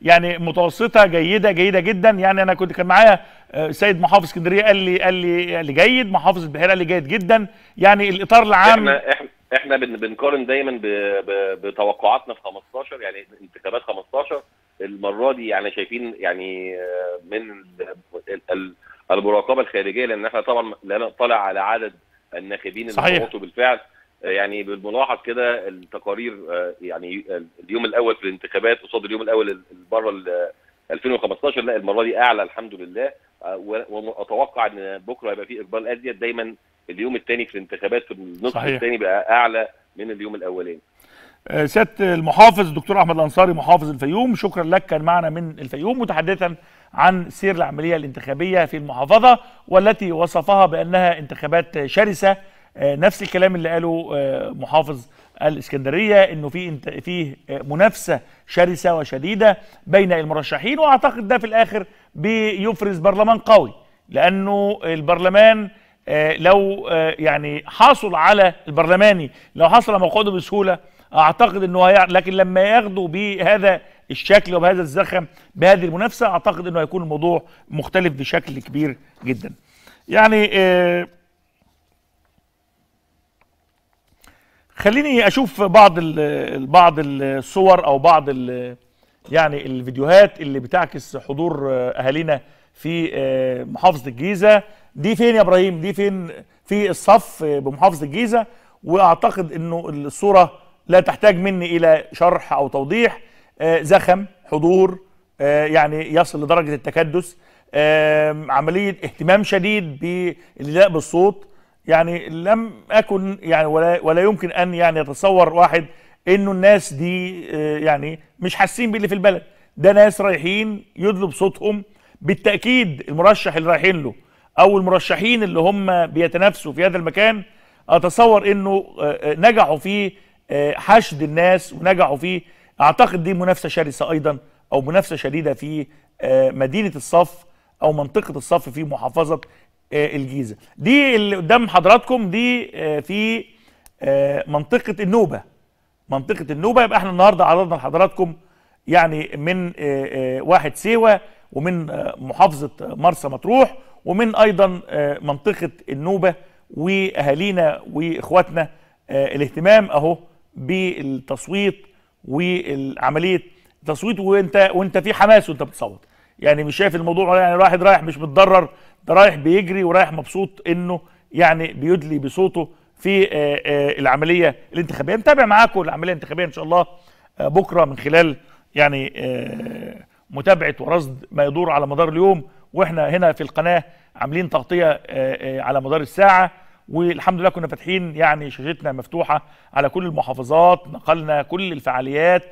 يعني متوسطه جيده جيده جدا يعني انا كنت كان معايا آه، سيد محافظ اسكندريه قال لي قال لي قال لي جيد محافظ البحيره قال لي جيد جدا يعني الاطار العام احنا احنا احنا بن- بنقارن دايما ب- ب- بتوقعاتنا في 15 يعني انتخابات 15 المره دي يعني شايفين يعني آه، من ال- ال- ال- المراقبه الخارجيه لان احنا طبعا لا نطلع على عدد الناخبين اللي صحيح. صوتوا بالفعل آه، يعني بالملاحظ كده التقارير آه، يعني اليوم الاول في الانتخابات قصاد اليوم الاول ال- بره ال- 2015 لا المره دي اعلى الحمد لله آه، و- واتوقع ان بكره هيبقى في اقبال ازيد دايما اليوم الثاني في الانتخابات في النصف صحيح. الثاني بقى اعلى من اليوم الاولاني آه، سياده المحافظ الدكتور احمد الانصاري محافظ الفيوم شكرا لك كان معنا من الفيوم متحدثا عن سير العمليه الانتخابيه في المحافظه والتي وصفها بانها انتخابات شرسه آه، نفس الكلام اللي قاله آه، محافظ الاسكندريه انه في انت فيه آه، منافسه شرسه وشديده بين المرشحين واعتقد ده في الاخر بيفرز برلمان قوي لانه البرلمان آه، لو آه، يعني حصل على البرلماني لو حصل على مقعده بسهوله اعتقد انه هيع... لكن لما ياخدوا بهذا الشكل وبهذا الزخم بهذه المنافسه اعتقد انه هيكون الموضوع مختلف بشكل كبير جدا. يعني آه خليني اشوف بعض ال- بعض الصور او بعض ال- يعني الفيديوهات اللي بتعكس حضور آه، اهالينا في آه، محافظه الجيزه دي فين يا ابراهيم دي فين في الصف آه، بمحافظه الجيزه واعتقد انه الصوره لا تحتاج مني الى شرح او توضيح آه، زخم حضور آه، يعني يصل لدرجه التكدس آم، عمليه اهتمام شديد بالادلاء بالصوت يعني لم اكن يعني ولا ولا يمكن ان يعني يتصور واحد انه الناس دي آه، يعني مش حاسين باللي في البلد ده ناس رايحين يدلوا بصوتهم بالتاكيد المرشح اللي رايحين له او المرشحين اللي هم بيتنافسوا في هذا المكان اتصور انه آه، آه، نجحوا في آه، حشد الناس ونجحوا في اعتقد دي منافسه شرسه ايضا او منافسه شديده في آه، مدينه الصف او منطقه الصف في محافظه آه، الجيزه دي اللي قدام حضراتكم دي آه، في آه، منطقه النوبه منطقه النوبه يبقى احنا النهارده عرضنا لحضراتكم يعني من آه، آه، واحد سيوه ومن آه، محافظه مرسى مطروح ومن ايضا آه، منطقه النوبه واهالينا واخواتنا آه، الاهتمام اهو بالتصويت والعمليه التصويت وانت وانت في حماس وانت بتصوت يعني مش شايف الموضوع يعني الواحد رايح مش متضرر ده رايح بيجري ورايح مبسوط انه يعني بيدلي بصوته في آه، آه، العمليه الانتخابيه نتابع معاكم العمليه الانتخابيه ان شاء الله آه، بكره من خلال يعني آه، متابعه ورصد ما يدور على مدار اليوم واحنا هنا في القناه عاملين تغطيه آه، آه، على مدار الساعه والحمد لله كنا فاتحين يعني شاشتنا مفتوحه على كل المحافظات نقلنا كل الفعاليات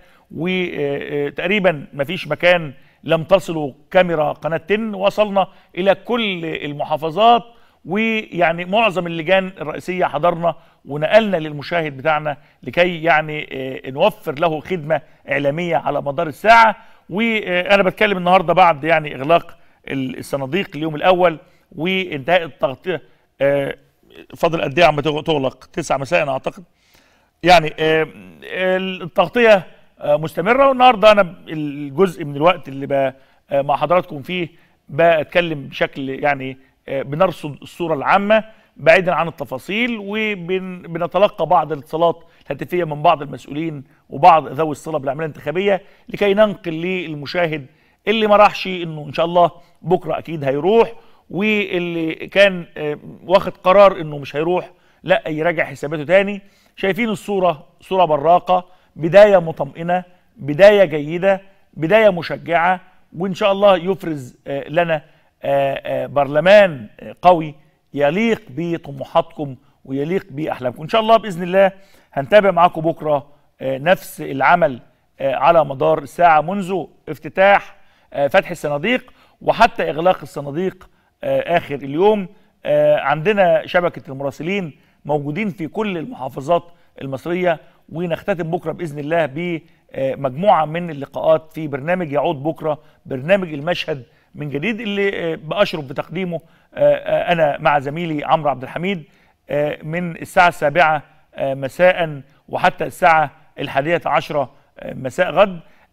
وتقريبا ما فيش مكان لم تصله كاميرا قناه تن وصلنا الى كل المحافظات ويعني معظم اللجان الرئيسيه حضرنا ونقلنا للمشاهد بتاعنا لكي يعني آه، نوفر له خدمه اعلاميه على مدار الساعه وانا بتكلم النهارده بعد يعني اغلاق الصناديق اليوم الاول وانتهاء التغطيه آه، فاضل قد ايه عم تغلق 9 مساء اعتقد يعني آه، التغطيه آه، مستمره والنهارده انا الجزء من الوقت اللي بقى آه، مع حضراتكم فيه بتكلم بشكل يعني آه، بنرصد الصوره العامه بعيدا عن التفاصيل وبنتلقى بعض الاتصالات الهاتفيه من بعض المسؤولين وبعض ذوي الصله بالعمليه الانتخابيه لكي ننقل للمشاهد اللي ما راحش انه ان شاء الله بكره اكيد هيروح واللي كان آه، واخد قرار انه مش هيروح لا يراجع حساباته تاني شايفين الصوره صوره براقه بدايه مطمئنه بدايه جيده بدايه مشجعه وان شاء الله يفرز آه، لنا آه، آه، برلمان آه، قوي يليق بطموحاتكم ويليق باحلامكم ان شاء الله باذن الله هنتابع معاكم بكره آه، نفس العمل آه، على مدار الساعه منذ افتتاح آه، فتح الصناديق وحتى اغلاق الصناديق آه، اخر اليوم آه، عندنا شبكه المراسلين موجودين في كل المحافظات المصريه ونختتم بكره باذن الله بمجموعه من اللقاءات في برنامج يعود بكره برنامج المشهد من جديد اللي آه، باشرف بتقديمه آه، آه، انا مع زميلي عمرو عبد الحميد آه، من الساعه السابعه آه، مساء وحتى الساعه الحادية عشرة آه، مساء غد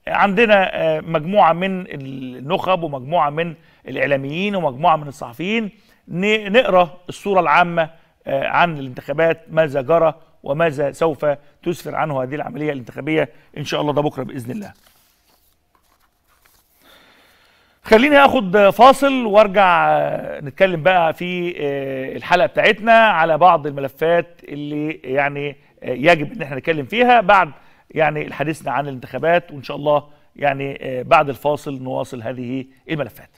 عندنا آه، مجموعه من النخب ومجموعه من الاعلاميين ومجموعه من الصحفيين ن- نقرا الصوره العامه آه، عن الانتخابات ماذا جرى وماذا سوف تسفر عنه هذه العمليه الانتخابيه ان شاء الله ده بكره باذن الله. خليني اخد فاصل وارجع آه، نتكلم بقى في آه، الحلقه بتاعتنا على بعض الملفات اللي يعني آه، يجب ان احنا نتكلم فيها بعد يعني الحديثنا عن الانتخابات وان شاء الله يعني آه، بعد الفاصل نواصل هذه الملفات.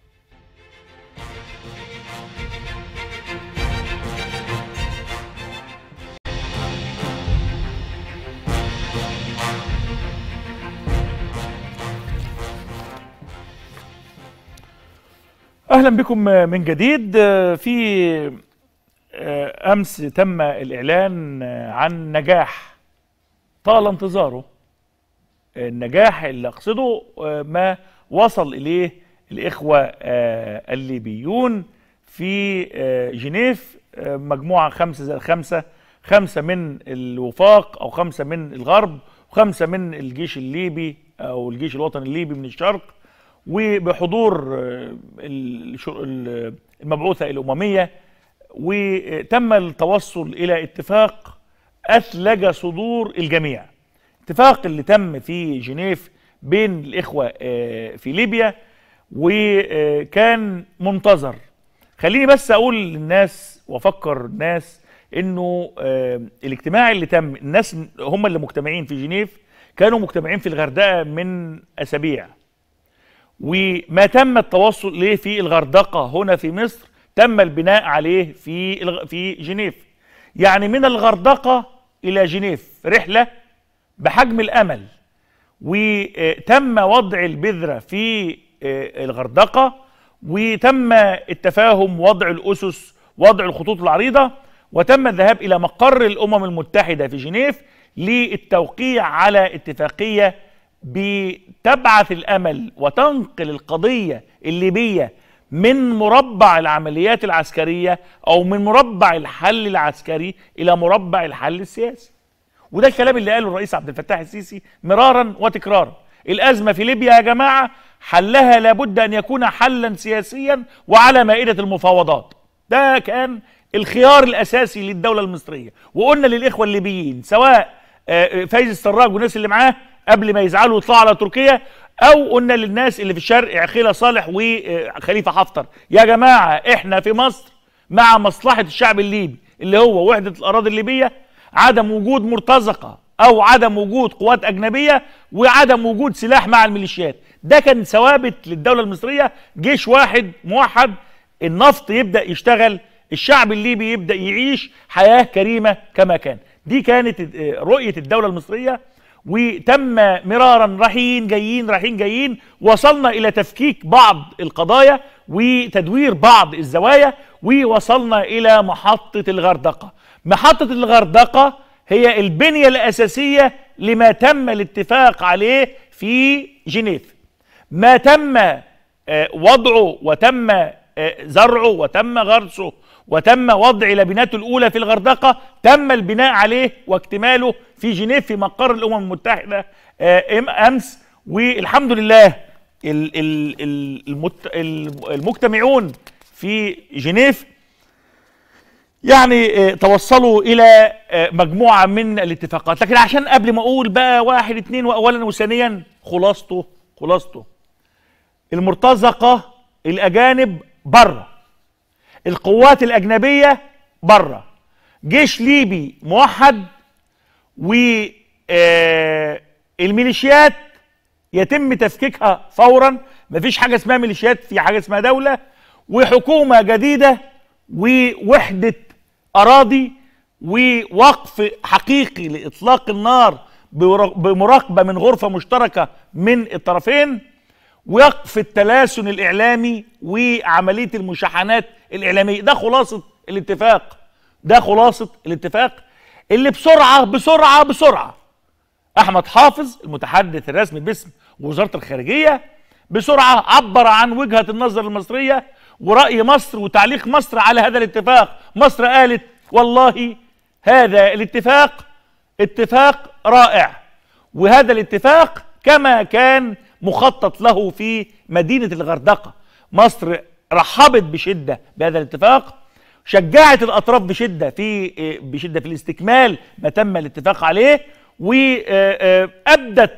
اهلا بكم من جديد آه، في آه، امس تم الاعلان آه، عن نجاح طال انتظاره النجاح اللي اقصده آه، ما وصل اليه الاخوه آه، الليبيون في آه، جنيف آه، مجموعه خمسه زي خمسه خمسه من الوفاق او خمسه من الغرب وخمسه من الجيش الليبي او الجيش الوطني الليبي من الشرق وبحضور آه، الشر- ال- المبعوثه الامميه وتم التوصل الى اتفاق اثلج صدور الجميع اتفاق اللي تم في جنيف بين الاخوه آه، في ليبيا وكان منتظر خليني بس اقول للناس وافكر الناس انه آه، الاجتماع اللي تم الناس هم اللي مجتمعين في جنيف كانوا مجتمعين في الغردقه من اسابيع وما تم التوصل اليه في الغردقه هنا في مصر تم البناء عليه في الغ- في جنيف يعني من الغردقه الى جنيف رحله بحجم الامل وتم وضع البذره في آه، الغردقه وتم التفاهم وضع الاسس وضع الخطوط العريضه وتم الذهاب الى مقر الامم المتحده في جنيف للتوقيع على اتفاقيه بتبعث الامل وتنقل القضيه الليبيه من مربع العمليات العسكريه او من مربع الحل العسكري الى مربع الحل السياسي وده الكلام اللي قاله الرئيس عبد الفتاح السيسي مرارا وتكرارا الازمه في ليبيا يا جماعه حلها لابد ان يكون حلا سياسيا وعلى مائده المفاوضات ده كان الخيار الاساسي للدوله المصريه وقلنا للاخوه الليبيين سواء آه، فايز السراج والناس اللي معاه قبل ما يزعلوا ويطلعوا على تركيا او قلنا للناس اللي في الشرق عقيله صالح وخليفه حفتر يا جماعه احنا في مصر مع مصلحه الشعب الليبي اللي هو وحده الاراضي الليبيه عدم وجود مرتزقه او عدم وجود قوات اجنبيه وعدم وجود سلاح مع الميليشيات ده كان ثوابت للدوله المصريه جيش واحد موحد النفط يبدا يشتغل الشعب الليبي يبدا يعيش حياه كريمه كما كان دي كانت آه، رؤيه الدوله المصريه وتم مرارا رايحين جايين رايحين جايين وصلنا الى تفكيك بعض القضايا وتدوير بعض الزوايا ووصلنا الى محطه الغردقه محطه الغردقه هي البنيه الاساسيه لما تم الاتفاق عليه في جنيف ما تم آه، وضعه وتم آه، زرعه وتم غرسه وتم وضع لبناته الاولى في الغردقه تم البناء عليه واكتماله في جنيف في مقر الامم المتحده آه، أم- امس والحمد لله ال- ال- ال- المت- المجتمعون في جنيف يعني آه، توصلوا الى آه، مجموعه من الاتفاقات لكن عشان قبل ما اقول بقى واحد اتنين واولا وثانيا خلاصته خلاصته المرتزقه الاجانب بره القوات الاجنبيه بره جيش ليبي موحد والميليشيات يتم تفكيكها فورا مفيش حاجه اسمها ميليشيات في حاجه اسمها دوله وحكومه جديده ووحده اراضي ووقف حقيقي لاطلاق النار بور- بمراقبه من غرفه مشتركه من الطرفين وقف التلاسن الاعلامي وعمليه المشاحنات الاعلاميه ده خلاصه الاتفاق ده خلاصه الاتفاق اللي بسرعه بسرعه بسرعه احمد حافظ المتحدث الرسمي باسم وزاره الخارجيه بسرعه عبر عن وجهه النظر المصريه وراي مصر وتعليق مصر على هذا الاتفاق مصر قالت والله هذا الاتفاق اتفاق رائع وهذا الاتفاق كما كان مخطط له في مدينة الغردقة مصر رحبت بشدة بهذا الاتفاق شجعت الأطراف بشدة في بشدة في الاستكمال ما تم الاتفاق عليه وأبدت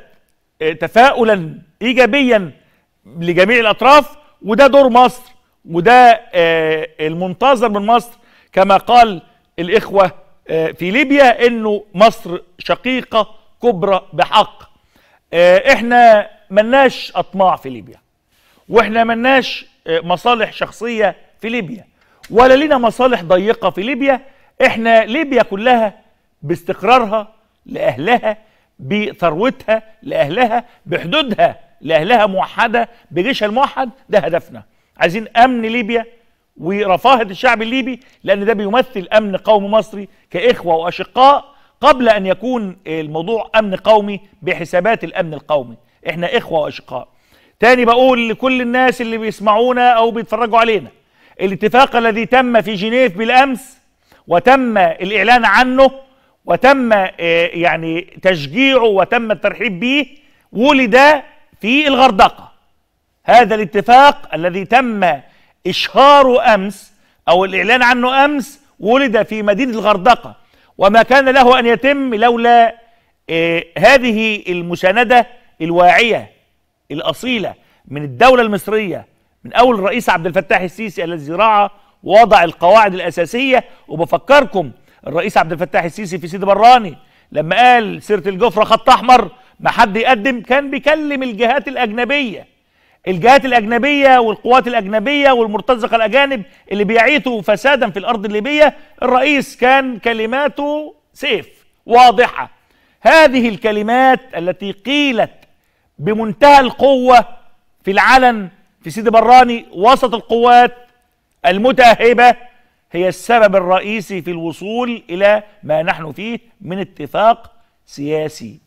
تفاؤلا إيجابيا لجميع الأطراف وده دور مصر وده آه، المنتظر من مصر كما قال الإخوة آه، في ليبيا إنه مصر شقيقة كبرى بحق آه، إحنا ملناش أطماع في ليبيا واحنا ملناش آه، مصالح شخصية في ليبيا ولا لنا مصالح ضيقة في ليبيا احنا ليبيا كلها باستقرارها لأهلها بثروتها لأهلها بحدودها لأهلها موحدة بجيشها الموحد ده هدفنا عايزين أمن ليبيا ورفاهة الشعب الليبي لأن ده بيمثل أمن قومي مصري كإخوة وأشقاء قبل أن يكون الموضوع أمن قومي بحسابات الأمن القومي احنا إخوة وأشقاء تاني بقول لكل الناس اللي بيسمعونا او بيتفرجوا علينا الاتفاق الذي تم في جنيف بالامس وتم الاعلان عنه وتم آه، يعني تشجيعه وتم الترحيب به ولد في الغردقه هذا الاتفاق الذي تم اشهاره امس او الاعلان عنه امس ولد في مدينه الغردقه وما كان له ان يتم لولا آه، هذه المسانده الواعيه الاصيله من الدوله المصريه من اول الرئيس عبد الفتاح السيسي الذي راعى ووضع القواعد الاساسيه وبفكركم الرئيس عبد الفتاح السيسي في سيدي براني لما قال سيره الجفره خط احمر ما حد يقدم كان بيكلم الجهات الاجنبيه الجهات الاجنبيه والقوات الاجنبيه والمرتزقه الاجانب اللي بيعيثوا فسادا في الارض الليبيه الرئيس كان كلماته سيف واضحه هذه الكلمات التي قيلت بمنتهى القوة في العلن في سيدي براني وسط القوات المتأهبة هي السبب الرئيسي في الوصول إلى ما نحن فيه من اتفاق سياسي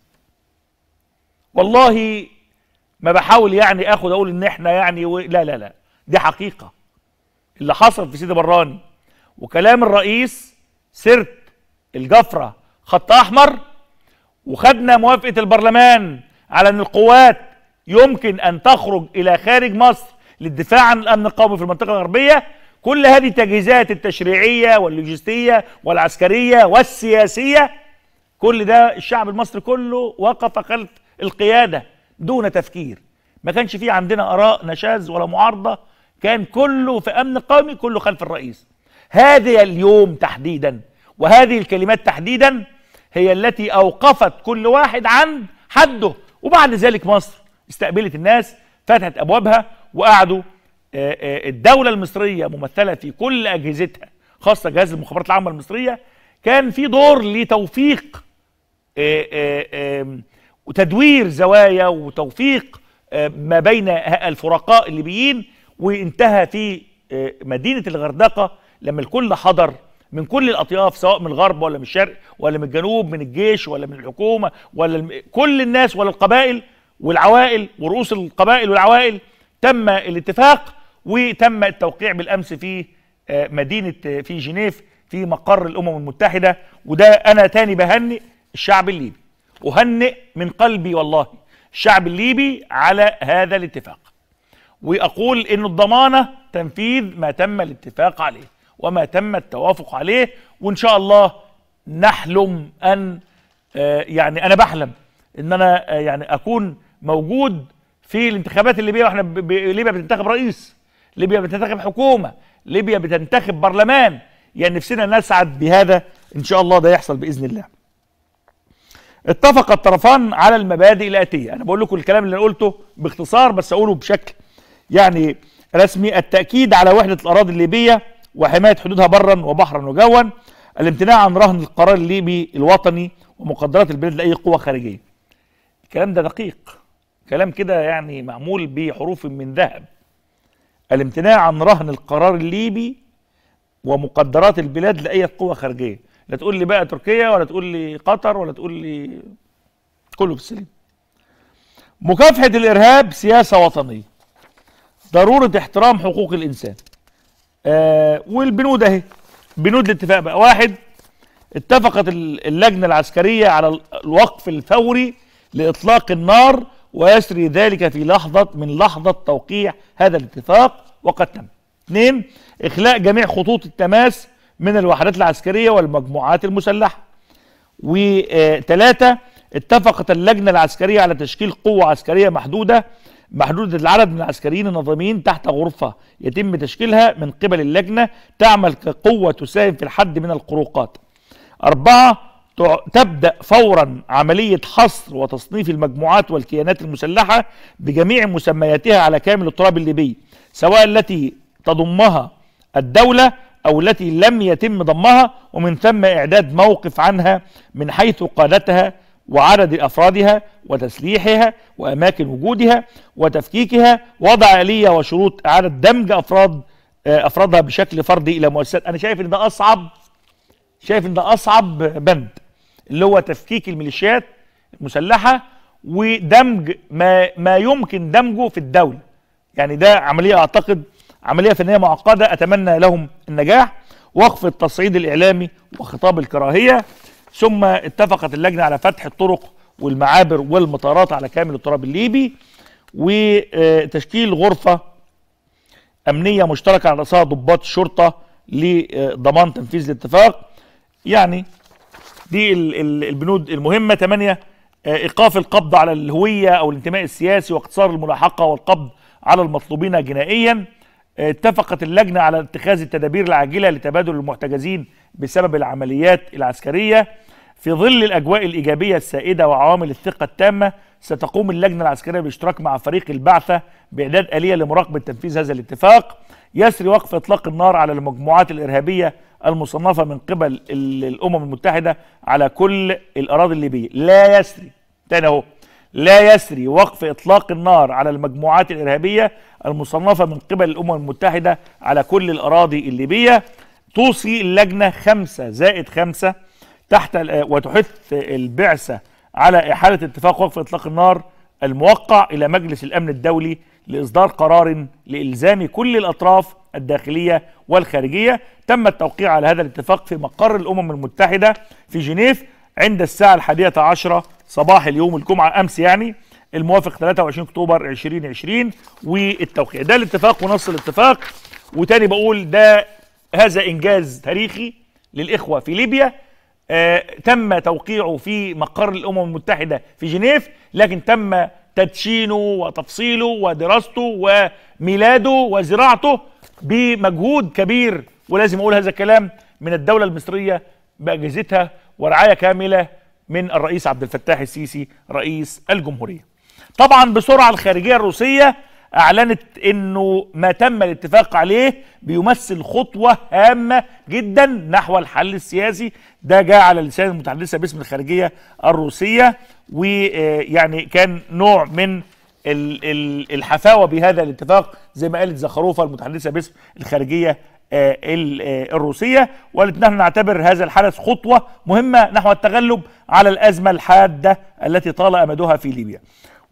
والله ما بحاول يعني اخد اقول ان احنا يعني و... لا لا لا دي حقيقة اللي حصل في سيدي براني وكلام الرئيس سرت الجفرة خط احمر وخدنا موافقة البرلمان على ان القوات يمكن ان تخرج الى خارج مصر للدفاع عن الامن القومي في المنطقه الغربيه كل هذه التجهيزات التشريعيه واللوجستيه والعسكريه والسياسيه كل ده الشعب المصري كله وقف خلف القياده دون تفكير ما كانش فيه عندنا اراء نشاز ولا معارضه كان كله في امن قومي كله خلف الرئيس هذا اليوم تحديدا وهذه الكلمات تحديدا هي التي اوقفت كل واحد عند حده وبعد ذلك مصر استقبلت الناس فتحت ابوابها وقعدوا آه، آه، الدوله المصريه ممثله في كل اجهزتها خاصه جهاز المخابرات العامه المصريه كان في دور لتوفيق آه، آه، آم، وتدوير زوايا وتوفيق آه، ما بين ه- الفرقاء الليبيين وانتهى في آه، مدينه الغردقه لما الكل حضر من كل الاطياف سواء من الغرب ولا من الشرق ولا من الجنوب من الجيش ولا من الحكومه ولا الم- كل الناس ولا القبائل والعوائل ورؤوس القبائل والعوائل تم الاتفاق وتم التوقيع بالامس في آه، مدينه آه، في جنيف في مقر الامم المتحده وده انا تاني بهنئ الشعب الليبي اهنئ من قلبي والله الشعب الليبي على هذا الاتفاق واقول ان الضمانه تنفيذ ما تم الاتفاق عليه وما تم التوافق عليه وان شاء الله نحلم ان آه، يعني انا بحلم ان انا آه، يعني اكون موجود في الانتخابات الليبيه واحنا ب- ب- ليبيا بتنتخب رئيس ليبيا بتنتخب حكومه ليبيا بتنتخب برلمان يعني نفسنا نسعد بهذا ان شاء الله ده يحصل باذن الله اتفق الطرفان على المبادئ الاتيه انا بقول لكم الكلام اللي أنا قلته باختصار بس اقوله بشكل يعني رسمي التاكيد على وحده الاراضي الليبيه وحمايه حدودها برا وبحرا وجوا الامتناع عن رهن القرار الليبي الوطني ومقدرات البلاد لاي قوه خارجيه الكلام ده دقيق كلام كده يعني معمول بحروف من ذهب الامتناع عن رهن القرار الليبي ومقدرات البلاد لاي قوه خارجيه لا تقول لي بقى تركيا ولا تقول لي قطر ولا تقول لي كله في السليم مكافحه الارهاب سياسه وطنيه ضروره احترام حقوق الانسان آه والبنود اهي بنود الاتفاق بقى واحد اتفقت ال- اللجنه العسكريه على ال- الوقف الفوري لاطلاق النار ويسري ذلك في لحظة من لحظة توقيع هذا الاتفاق وقد تم اثنين إخلاء جميع خطوط التماس من الوحدات العسكرية والمجموعات المسلحة وثلاثة اتفقت اللجنة العسكرية على تشكيل قوة عسكرية محدودة محدودة العدد من العسكريين النظاميين تحت غرفة يتم تشكيلها من قبل اللجنة تعمل كقوة تساهم في الحد من الخروقات أربعة تع- تبدأ فورا عملية حصر وتصنيف المجموعات والكيانات المسلحة بجميع مسمياتها على كامل التراب الليبي سواء التي تضمها الدولة أو التي لم يتم ضمها ومن ثم إعداد موقف عنها من حيث قادتها وعدد أفرادها وتسليحها وأماكن وجودها وتفكيكها وضع آلية وشروط إعادة دمج أفراد آه، أفرادها بشكل فردي إلى مؤسسات أنا شايف إن ده أصعب شايف إن ده أصعب بند اللي هو تفكيك الميليشيات المسلحة ودمج ما ما يمكن دمجه في الدولة يعني ده عملية أعتقد عملية فنية معقدة أتمنى لهم النجاح وقف التصعيد الإعلامي وخطاب الكراهية ثم اتفقت اللجنة على فتح الطرق والمعابر والمطارات على كامل التراب الليبي وتشكيل غرفة أمنية مشتركة على رأسها ضباط الشرطة لضمان تنفيذ الاتفاق يعني دي ال- ال- البنود المهمة ثمانية آه، إيقاف القبض على الهوية أو الانتماء السياسي واقتصار الملاحقة والقبض على المطلوبين جنائيا آه، اتفقت اللجنة على اتخاذ التدابير العاجلة لتبادل المحتجزين بسبب العمليات العسكرية في ظل الأجواء الإيجابية السائدة وعوامل الثقة التامة ستقوم اللجنة العسكرية بالاشتراك مع فريق البعثة بإعداد آلية لمراقبة تنفيذ هذا الاتفاق يسري وقف إطلاق النار على المجموعات الإرهابية المصنفة من قبل ال- الأمم المتحدة على كل الأراضي الليبية لا يسري تاني أهو لا يسري وقف إطلاق النار على المجموعات الإرهابية المصنفة من قبل الأمم المتحدة على كل الأراضي الليبية توصي اللجنة خمسة زائد خمسة تحت ال- وتحث البعثة على إحالة اتفاق وقف إطلاق النار الموقع إلى مجلس الأمن الدولي لإصدار قرار لإلزام كل الأطراف الداخلية والخارجية تم التوقيع على هذا الاتفاق في مقر الأمم المتحدة في جنيف عند الساعة الحادية عشرة صباح اليوم الجمعة أمس يعني الموافق 23 أكتوبر 2020 والتوقيع ده الاتفاق ونص الاتفاق وتاني بقول ده هذا إنجاز تاريخي للإخوة في ليبيا آه، تم توقيعه في مقر الامم المتحده في جنيف لكن تم تدشينه وتفصيله ودراسته وميلاده وزراعته بمجهود كبير ولازم اقول هذا الكلام من الدوله المصريه باجهزتها ورعايه كامله من الرئيس عبد الفتاح السيسي رئيس الجمهوريه. طبعا بسرعه الخارجيه الروسيه اعلنت انه ما تم الاتفاق عليه بيمثل خطوه هامه جدا نحو الحل السياسي ده جاء على لسان المتحدثه باسم الخارجيه الروسيه ويعني كان نوع من ال- ال- الحفاوه بهذا الاتفاق زي ما قالت زخروفه المتحدثه باسم الخارجيه آه، ال- آه، الروسيه وقالت نحن نعتبر هذا الحدث خطوه مهمه نحو التغلب على الازمه الحاده التي طال امدها في ليبيا.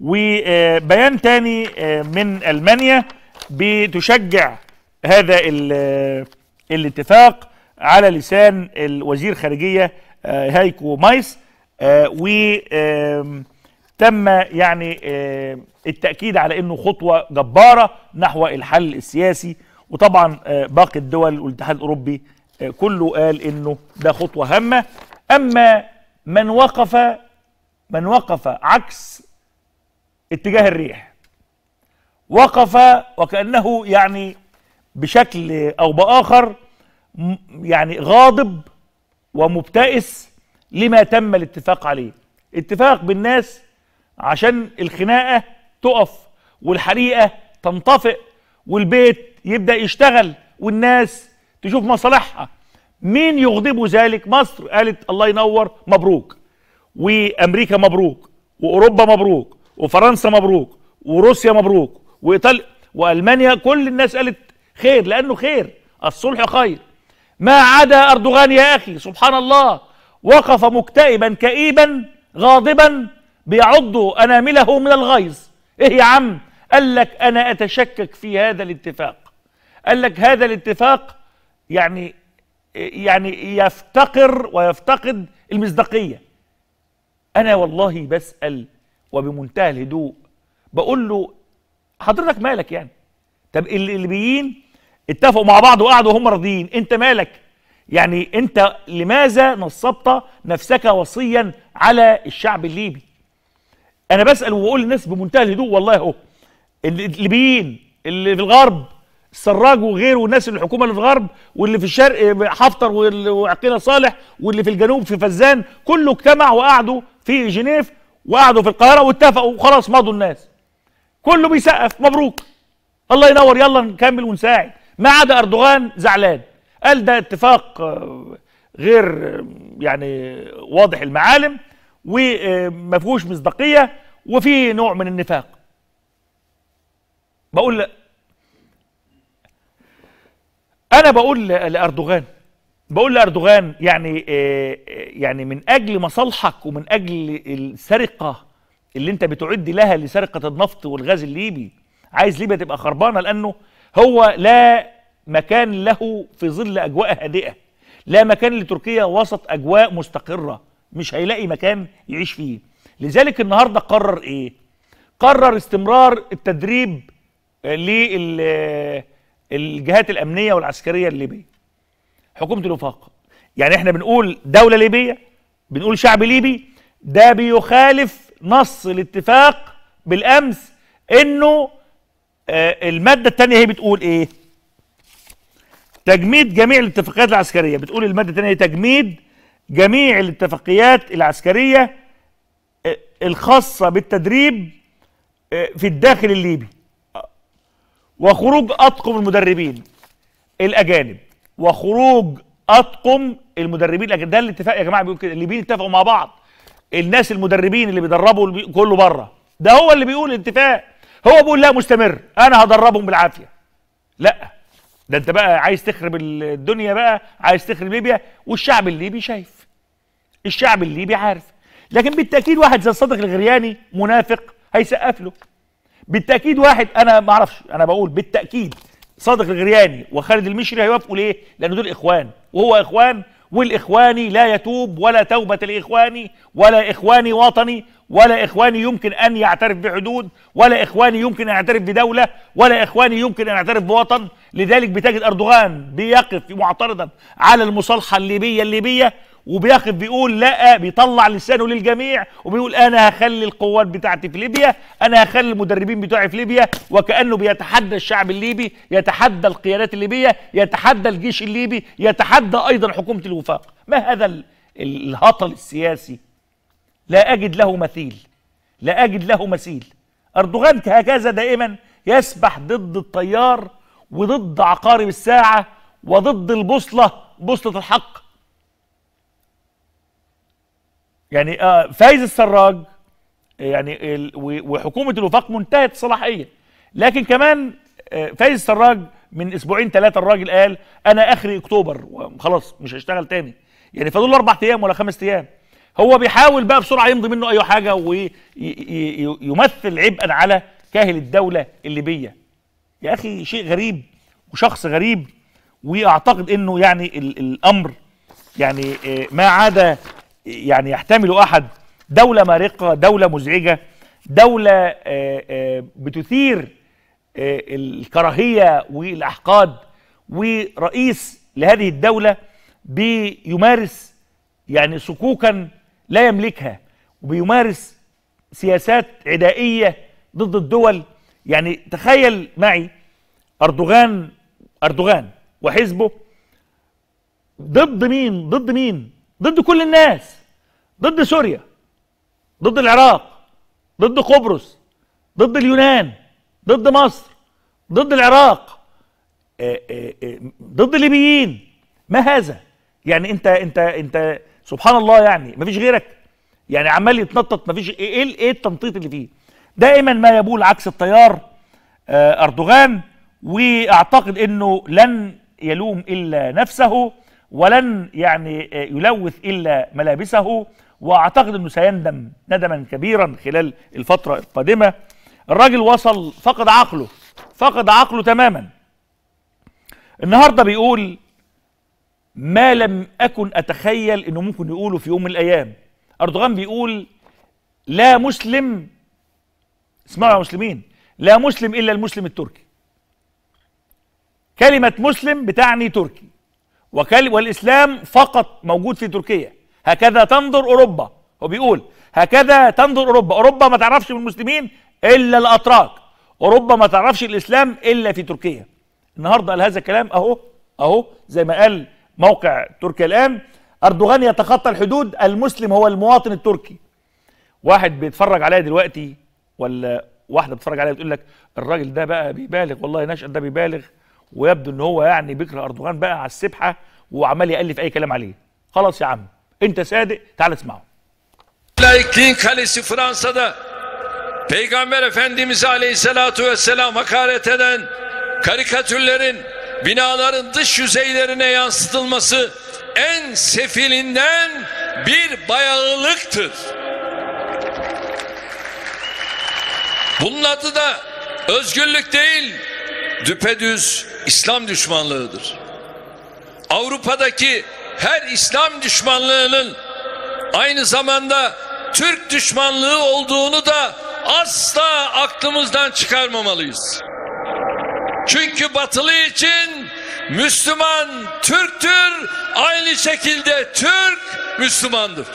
وبيان تاني آه، من المانيا بتشجع هذا ال- آه، الاتفاق على لسان الوزير خارجيه آه، هايكو مايس وتم يعني آه، التاكيد على انه خطوه جباره نحو الحل السياسي وطبعا آه، باقي الدول والاتحاد الاوروبي آه، كله قال انه ده خطوه هامه اما من وقف من وقف عكس اتجاه الريح وقف وكأنه يعني بشكل أو بآخر م- يعني غاضب ومبتئس لما تم الاتفاق عليه اتفاق بالناس عشان الخناقة تقف والحريقة تنطفئ والبيت يبدأ يشتغل والناس تشوف مصالحها مين يغضبه ذلك مصر قالت الله ينور مبروك وامريكا مبروك واوروبا مبروك وفرنسا مبروك وروسيا مبروك وايطاليا والمانيا كل الناس قالت خير لانه خير الصلح خير ما عدا اردوغان يا اخي سبحان الله وقف مكتئبا كئيبا غاضبا بيعض انامله من الغيظ ايه يا عم قال لك انا اتشكك في هذا الاتفاق قال لك هذا الاتفاق يعني يعني يفتقر ويفتقد المصداقيه انا والله بسال وبمنتهى الهدوء بقول له حضرتك مالك يعني طب ال- الليبيين اتفقوا مع بعض وقعدوا وهم راضيين انت مالك يعني انت لماذا نصبت نفسك وصيا على الشعب الليبي انا بسال وبقول للناس بمنتهى الهدوء والله اهو الليبيين اللي في الغرب السراج وغيره والناس اللي الحكومه اللي في الغرب واللي في الشرق حفتر وال- وعقيله صالح واللي في الجنوب في فزان كله اجتمع وقعدوا في جنيف وقعدوا في القاهره واتفقوا وخلاص مضوا الناس كله بيسقف مبروك الله ينور يلا نكمل ونساعد ما عدا اردوغان زعلان قال ده اتفاق آه، غير آه، يعني واضح المعالم وما فيهوش مصداقيه وفي نوع من النفاق بقول لا انا بقول ل- لاردوغان بقول لاردوغان يعني آه، آه، يعني من اجل مصالحك ومن اجل السرقه اللي انت بتعد لها لسرقه النفط والغاز الليبي عايز ليبيا تبقى خربانه لانه هو لا مكان له في ظل اجواء هادئه لا مكان لتركيا وسط اجواء مستقره مش هيلاقي مكان يعيش فيه لذلك النهارده قرر ايه قرر استمرار التدريب للجهات الامنيه والعسكريه الليبيه حكومه الوفاق يعني احنا بنقول دوله ليبيه بنقول شعب ليبي ده بيخالف نص الاتفاق بالامس انه آه، الماده الثانيه هي بتقول ايه تجميد جميع الاتفاقيات العسكريه بتقول الماده الثانيه تجميد جميع الاتفاقيات العسكريه آه، الخاصه بالتدريب آه، في الداخل الليبي وخروج اطقم المدربين الاجانب وخروج اطقم المدربين الاجانب ده الاتفاق يا جماعه بيقول كده الليبيين اتفقوا مع بعض الناس المدربين اللي بيدربوا البي- كله بره ده هو اللي بيقول الاتفاق هو بيقول لا مستمر انا هدربهم بالعافيه لا ده انت بقى عايز تخرب الدنيا بقى عايز تخرب ليبيا والشعب الليبي شايف الشعب الليبي عارف لكن بالتاكيد واحد زي صادق الغرياني منافق هيسقف له بالتاكيد واحد انا ما اعرفش انا بقول بالتاكيد صادق الغرياني وخالد المشري هيوافقوا ليه؟ لان دول اخوان وهو اخوان والاخواني لا يتوب ولا توبه الاخواني ولا اخواني وطني ولا اخواني يمكن ان يعترف بحدود ولا اخواني يمكن ان يعترف بدوله ولا اخواني يمكن ان يعترف بوطن لذلك بتجد اردوغان بيقف معترضا على المصالحه الليبيه الليبيه وبيقف بيقول لا بيطلع لسانه للجميع وبيقول انا هخلي القوات بتاعتي في ليبيا انا هخلي المدربين بتوعي في ليبيا وكانه بيتحدى الشعب الليبي يتحدى القيادات الليبيه يتحدى الجيش الليبي يتحدى ايضا حكومه الوفاق ما هذا ال- ال- الهطل السياسي لا اجد له مثيل لا اجد له مثيل اردوغان هكذا دائما يسبح ضد التيار وضد عقارب الساعه وضد البوصله بوصله الحق يعني آه فايز السراج يعني ال- و- وحكومه الوفاق منتهت الصلاحيه لكن كمان آه، فايز السراج من اسبوعين ثلاثه الراجل قال انا اخري اكتوبر وخلاص مش هشتغل تاني يعني فاضل له اربع ايام ولا خمس ايام هو بيحاول بقى بسرعه يمضي منه اي حاجه ويمثل عبئا على كاهل الدوله الليبيه يا اخي شيء غريب وشخص غريب واعتقد انه يعني ال- الامر يعني آه، ما عاد يعني يحتمل احد دوله مارقه دوله مزعجه دوله آه، آه، بتثير آه، الكراهيه والاحقاد ورئيس لهذه الدوله بيمارس يعني صكوكا لا يملكها وبيمارس سياسات عدائيه ضد الدول يعني تخيل معي اردوغان اردوغان وحزبه ضد مين ضد مين ضد كل الناس ضد سوريا ضد العراق ضد قبرص ضد اليونان ضد مصر ضد العراق آه، آه، آه، ضد الليبيين ما هذا يعني انت انت انت سبحان الله يعني ما فيش غيرك يعني عمال يتنطط ما فيش ايه ايه ايه التنطيط اللي فيه دائما ما يبول عكس التيار آه، اردوغان واعتقد انه لن يلوم الا نفسه ولن يعني آه، يلوث الا ملابسه واعتقد انه سيندم ندما كبيرا خلال الفتره القادمه الراجل وصل فقد عقله فقد عقله تماما النهارده بيقول ما لم اكن اتخيل انه ممكن يقوله في يوم من الايام اردوغان بيقول لا مسلم اسمعوا يا مسلمين لا مسلم الا المسلم التركي كلمه مسلم بتعني تركي وكل والاسلام فقط موجود في تركيا هكذا تنظر اوروبا هو بيقول هكذا تنظر اوروبا اوروبا ما تعرفش من المسلمين الا الاتراك اوروبا ما تعرفش الاسلام الا في تركيا النهارده قال هذا الكلام اهو اهو زي ما قال موقع تركيا الان اردوغان يتخطى الحدود المسلم هو المواطن التركي واحد بيتفرج عليا دلوقتي ولا واحده بتتفرج عليا بتقول لك الراجل ده بقى بيبالغ والله نشأت ده بيبالغ ويبدو ان هو يعني بيكره اردوغان بقى على السبحه وعمال يالف اي كلام عليه خلاص يا عم انت صادق تعال اسمعه Laikliğin kalesi Fransa'da Peygamber Efendimiz Aleyhisselatü Vesselam hakaret eden karikatürlerin binaların dış yüzeylerine yansıtılması en sefilinden bir bayağılıktır. Bunun adı da özgürlük değil, düpedüz İslam düşmanlığıdır. Avrupa'daki her İslam düşmanlığının aynı zamanda Türk düşmanlığı olduğunu da asla aklımızdan çıkarmamalıyız. Çünkü batılı için Müslüman Türktür, aynı şekilde Türk Müslümandır.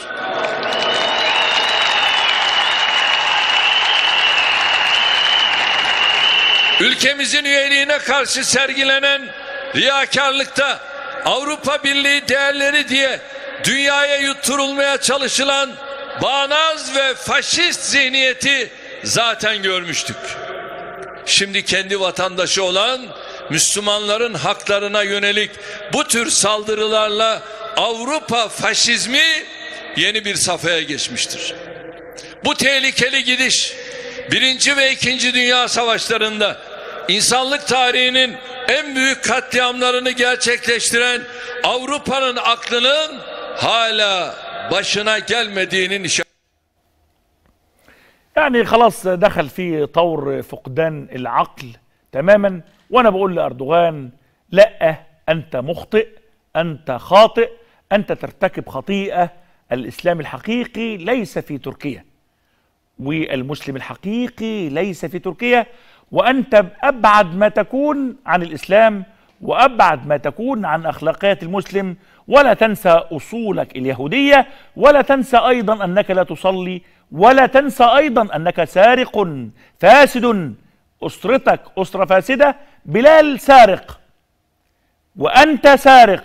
Ülkemizin üyeliğine karşı sergilenen riyakarlıkta Avrupa Birliği değerleri diye dünyaya yutturulmaya çalışılan bağnaz ve faşist zihniyeti zaten görmüştük. Şimdi kendi vatandaşı olan Müslümanların haklarına yönelik bu tür saldırılarla Avrupa faşizmi yeni bir safhaya geçmiştir. Bu tehlikeli gidiş Birinci ve İkinci Dünya Savaşlarında insanlık tarihinin en büyük katliamlarını gerçekleştiren Avrupa'nın aklının hala başına gelmediğinin işareti. يعني خلاص دخل في طور فقدان العقل تماما وانا بقول لاردوغان لا انت مخطئ انت خاطئ انت ترتكب خطيئه الاسلام الحقيقي ليس في تركيا والمسلم الحقيقي ليس في تركيا وانت ابعد ما تكون عن الاسلام وابعد ما تكون عن اخلاقيات المسلم ولا تنسى اصولك اليهوديه ولا تنسى ايضا انك لا تصلي ولا تنسى ايضا انك سارق فاسد اسرتك اسره فاسده بلال سارق وانت سارق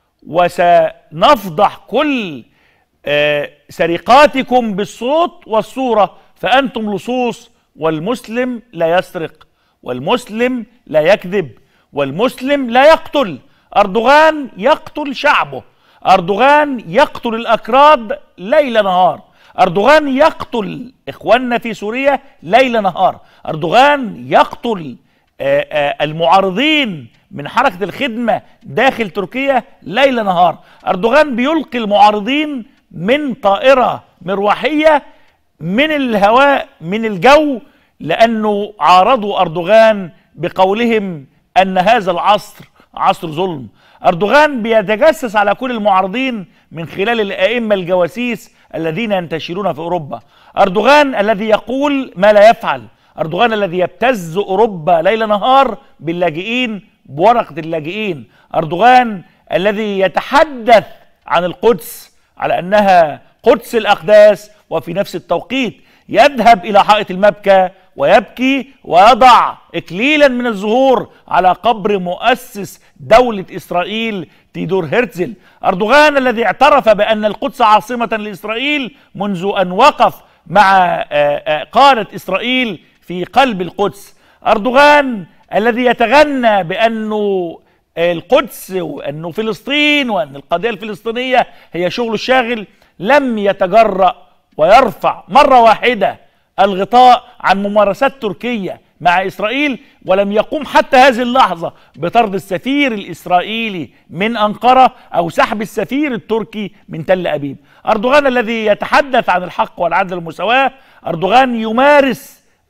وسنفضح كل آه، سرقاتكم بالصوت والصوره فانتم لصوص والمسلم لا يسرق والمسلم لا يكذب والمسلم لا يقتل اردوغان يقتل شعبه اردوغان يقتل الاكراد ليل نهار اردوغان يقتل اخواننا في سوريا ليل نهار اردوغان يقتل آه، آه، المعارضين من حركة الخدمة داخل تركيا ليل نهار أردوغان بيلقي المعارضين من طائرة مروحية من الهواء من الجو لأنه عارضوا أردوغان بقولهم أن هذا العصر عصر ظلم أردوغان بيتجسس على كل المعارضين من خلال الأئمة الجواسيس الذين ينتشرون في أوروبا أردوغان الذي يقول ما لا يفعل أردوغان الذي يبتز أوروبا ليل نهار باللاجئين بورقة اللاجئين أردوغان الذي يتحدث عن القدس على أنها قدس الأقداس وفي نفس التوقيت يذهب إلى حائط المبكى ويبكي ويضع إكليلا من الزهور على قبر مؤسس دولة إسرائيل تيدور هرتزل أردوغان الذي اعترف بأن القدس عاصمة لإسرائيل منذ أن وقف مع آه، آه، قادة إسرائيل في قلب القدس أردوغان الذي يتغنى بأنه القدس وأنه فلسطين وأن القضية الفلسطينية هي شغله الشاغل لم يتجرأ ويرفع مرة واحدة الغطاء عن ممارسات تركية مع إسرائيل ولم يقوم حتى هذه اللحظة بطرد السفير الإسرائيلي من أنقرة أو سحب السفير التركي من تل أبيب أردوغان الذي يتحدث عن الحق والعدل والمساواة أردوغان يمارس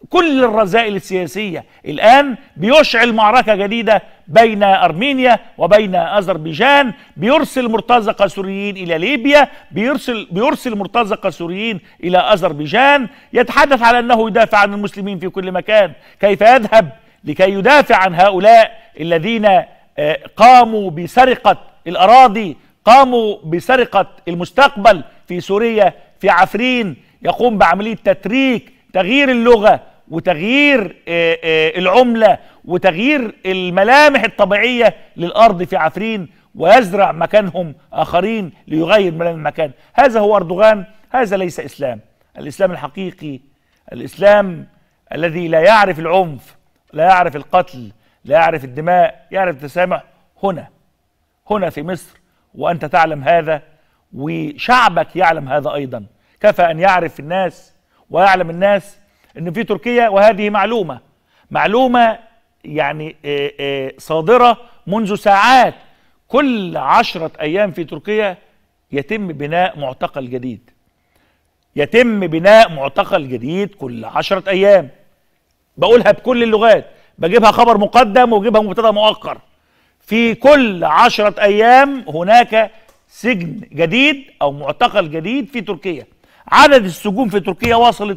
كل الرذائل السياسية الآن بيشعل معركة جديدة بين أرمينيا وبين أذربيجان بيرسل مرتزقة سوريين إلى ليبيا بيرسل, بيرسل مرتزقة سوريين إلى أذربيجان يتحدث على أنه يدافع عن المسلمين في كل مكان كيف يذهب لكي يدافع عن هؤلاء الذين آه، قاموا بسرقة الأراضي قاموا بسرقة المستقبل في سوريا في عفرين يقوم بعملية تتريك تغيير اللغة وتغيير آه، آه، العملة وتغيير الملامح الطبيعية للأرض في عفرين ويزرع مكانهم آخرين ليغير ملامح المكان هذا هو أردوغان هذا ليس إسلام الإسلام الحقيقي الإسلام الذي لا يعرف العنف لا يعرف القتل لا يعرف الدماء يعرف التسامح هنا هنا في مصر وأنت تعلم هذا وشعبك يعلم هذا أيضا كفى أن يعرف الناس ويعلم الناس أن في تركيا وهذه معلومة معلومة يعني آه، آه، صادرة منذ ساعات كل عشرة أيام في تركيا يتم بناء معتقل جديد يتم بناء معتقل جديد كل عشرة أيام بقولها بكل اللغات بجيبها خبر مقدم وجيبها مبتدا مؤخر في كل عشرة أيام هناك سجن جديد أو معتقل جديد في تركيا عدد السجون في تركيا وصلت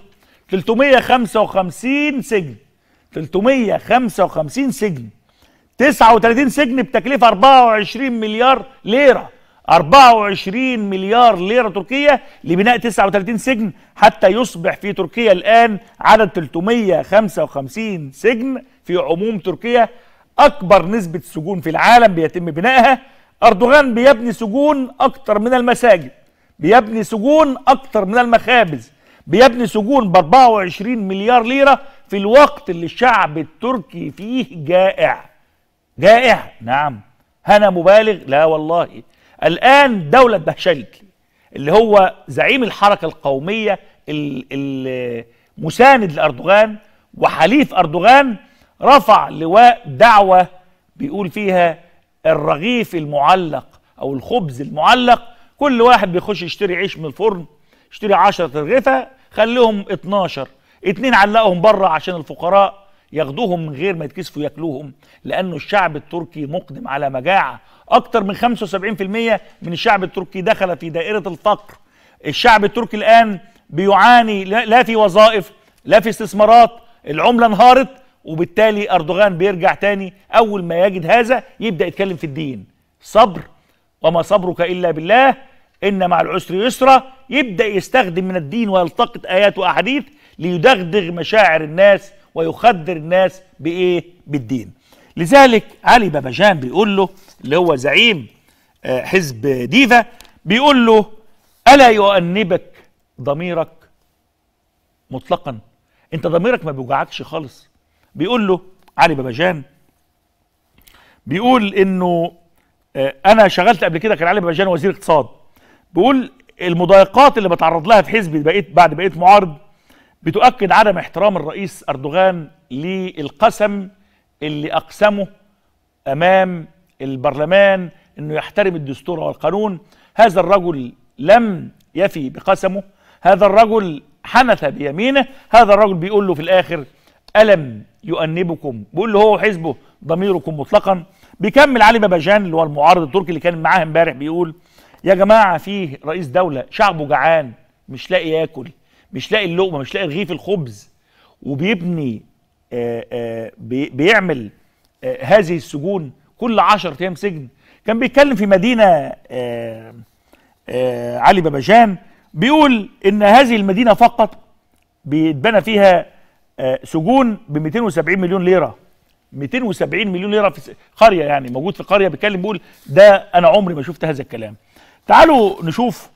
355 سجن 355 سجن 39 سجن بتكلفة 24 مليار ليرة 24 مليار ليرة تركية لبناء 39 سجن حتى يصبح في تركيا الآن عدد 355 سجن في عموم تركيا أكبر نسبة سجون في العالم بيتم بنائها أردوغان بيبني سجون أكتر من المساجد بيبني سجون أكتر من المخابز بيبني سجون ب 24 مليار ليرة في الوقت اللي الشعب التركي فيه جائع جائع نعم هنا مبالغ لا والله الآن دولة بهشلكي اللي هو زعيم الحركة القومية المساند لأردوغان وحليف أردوغان رفع لواء دعوة بيقول فيها الرغيف المعلق أو الخبز المعلق كل واحد بيخش يشتري عيش من الفرن يشتري 10 رغيفة خليهم 12 اتنين علقهم بره عشان الفقراء ياخدوهم من غير ما يتكسفوا ياكلوهم لانه الشعب التركي مقدم على مجاعه اكتر من 75% من الشعب التركي دخل في دائره الفقر الشعب التركي الان بيعاني لا في وظائف لا في استثمارات العمله انهارت وبالتالي اردوغان بيرجع تاني اول ما يجد هذا يبدا يتكلم في الدين صبر وما صبرك الا بالله ان مع العسر يسرا يبدا يستخدم من الدين ويلتقط ايات واحاديث ليدغدغ مشاعر الناس ويخدر الناس بايه بالدين لذلك علي باباجان بيقول له اللي هو زعيم آه، حزب ديفا بيقول له الا يؤنبك ضميرك مطلقا انت ضميرك ما بيوجعكش خالص بيقول له علي باباجان بيقول انه آه، انا شغلت قبل كده كان علي باباجان وزير اقتصاد بيقول المضايقات اللي بتعرض لها في حزبي بقيت بعد بقيت معارض بتؤكد عدم احترام الرئيس اردوغان للقسم اللي اقسمه امام البرلمان انه يحترم الدستور والقانون هذا الرجل لم يفي بقسمه هذا الرجل حنث بيمينه هذا الرجل بيقول له في الاخر الم يؤنبكم بيقول له هو حزبه ضميركم مطلقا بيكمل علي باباجان اللي هو المعارض التركي اللي كان معاه امبارح بيقول يا جماعه فيه رئيس دوله شعبه جعان مش لاقي ياكل مش لاقي اللقمه مش لاقي رغيف الخبز وبيبني آآ آآ بيعمل آآ هذه السجون كل 10 ايام سجن كان بيتكلم في مدينه علي باباجان بيقول ان هذه المدينه فقط بيتبنى فيها سجون ب 270 مليون ليره 270 مليون ليره في قريه يعني موجود في قريه بيتكلم بيقول ده انا عمري ما شفت هذا الكلام تعالوا نشوف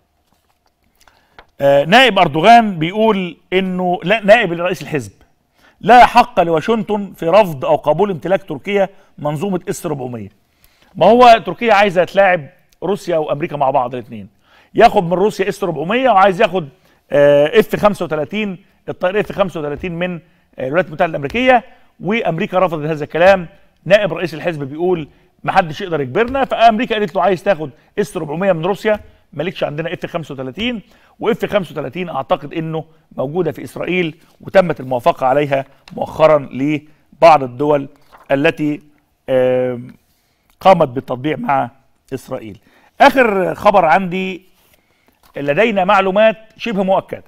آه نائب اردوغان بيقول انه لا نائب رئيس الحزب لا حق لواشنطن في رفض او قبول امتلاك تركيا منظومه اس 400 ما هو تركيا عايزه تلاعب روسيا وامريكا مع بعض الاثنين ياخد من روسيا اس 400 وعايز ياخد اف 35 الطائره اف 35 من آه، الولايات المتحده الامريكيه وامريكا رفضت هذا الكلام نائب رئيس الحزب بيقول ما حدش يقدر يجبرنا فامريكا قالت له عايز تاخد اس 400 من روسيا مالكش عندنا اف 35 واف 35 اعتقد انه موجوده في اسرائيل وتمت الموافقه عليها مؤخرا لبعض الدول التي آم، قامت بالتطبيع مع اسرائيل. اخر خبر عندي لدينا معلومات شبه مؤكده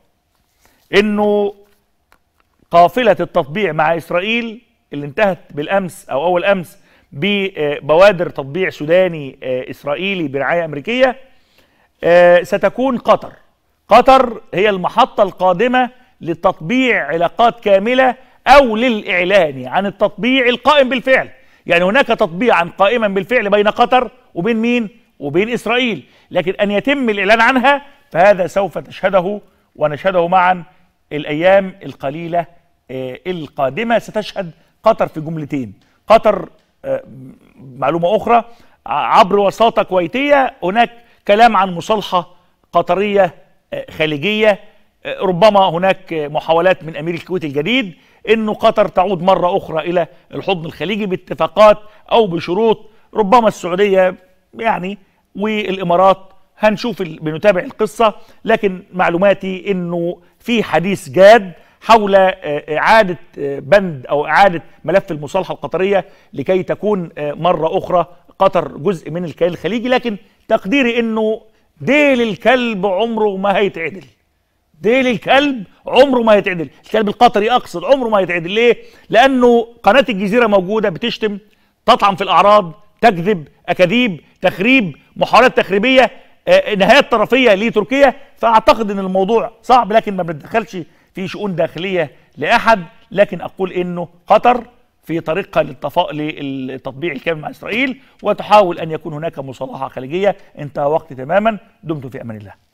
انه قافله التطبيع مع اسرائيل اللي انتهت بالامس او اول امس ببوادر تطبيع سوداني آه، اسرائيلي برعايه امريكيه آه، ستكون قطر قطر هي المحطه القادمه لتطبيع علاقات كامله او للاعلان عن التطبيع القائم بالفعل يعني هناك تطبيعا قائما بالفعل بين قطر وبين مين وبين اسرائيل لكن ان يتم الاعلان عنها فهذا سوف تشهده ونشهده معا الايام القليله آه، القادمه ستشهد قطر في جملتين قطر آه، معلومه اخرى ع- عبر وساطه كويتيه هناك كلام عن مصالحه قطريه آه، خليجيه آه، ربما هناك آه، محاولات من امير الكويت الجديد انه قطر تعود مره اخرى الى الحضن الخليجي باتفاقات او بشروط ربما السعوديه يعني والامارات هنشوف ال- بنتابع القصه لكن معلوماتي انه في حديث جاد حول آه، اعاده آه، بند او اعاده ملف المصالحه القطريه لكي تكون آه، مره اخرى قطر جزء من الكيان الخليجي لكن تقديري انه ديل الكلب عمره ما هيتعدل ديل الكلب عمره ما هيتعدل الكلب القطري اقصد عمره ما هيتعدل ليه لانه قناه الجزيره موجوده بتشتم تطعن في الاعراض تكذب اكاذيب تخريب محاولات تخريبيه آه، نهايات طرفيه لتركيا فاعتقد ان الموضوع صعب لكن ما بنتدخلش في شؤون داخليه لاحد لكن اقول انه قطر في طريقها للتفا... للتطبيع الكامل مع اسرائيل وتحاول ان يكون هناك مصالحه خليجيه انتهى وقت تماما دمتم في امان الله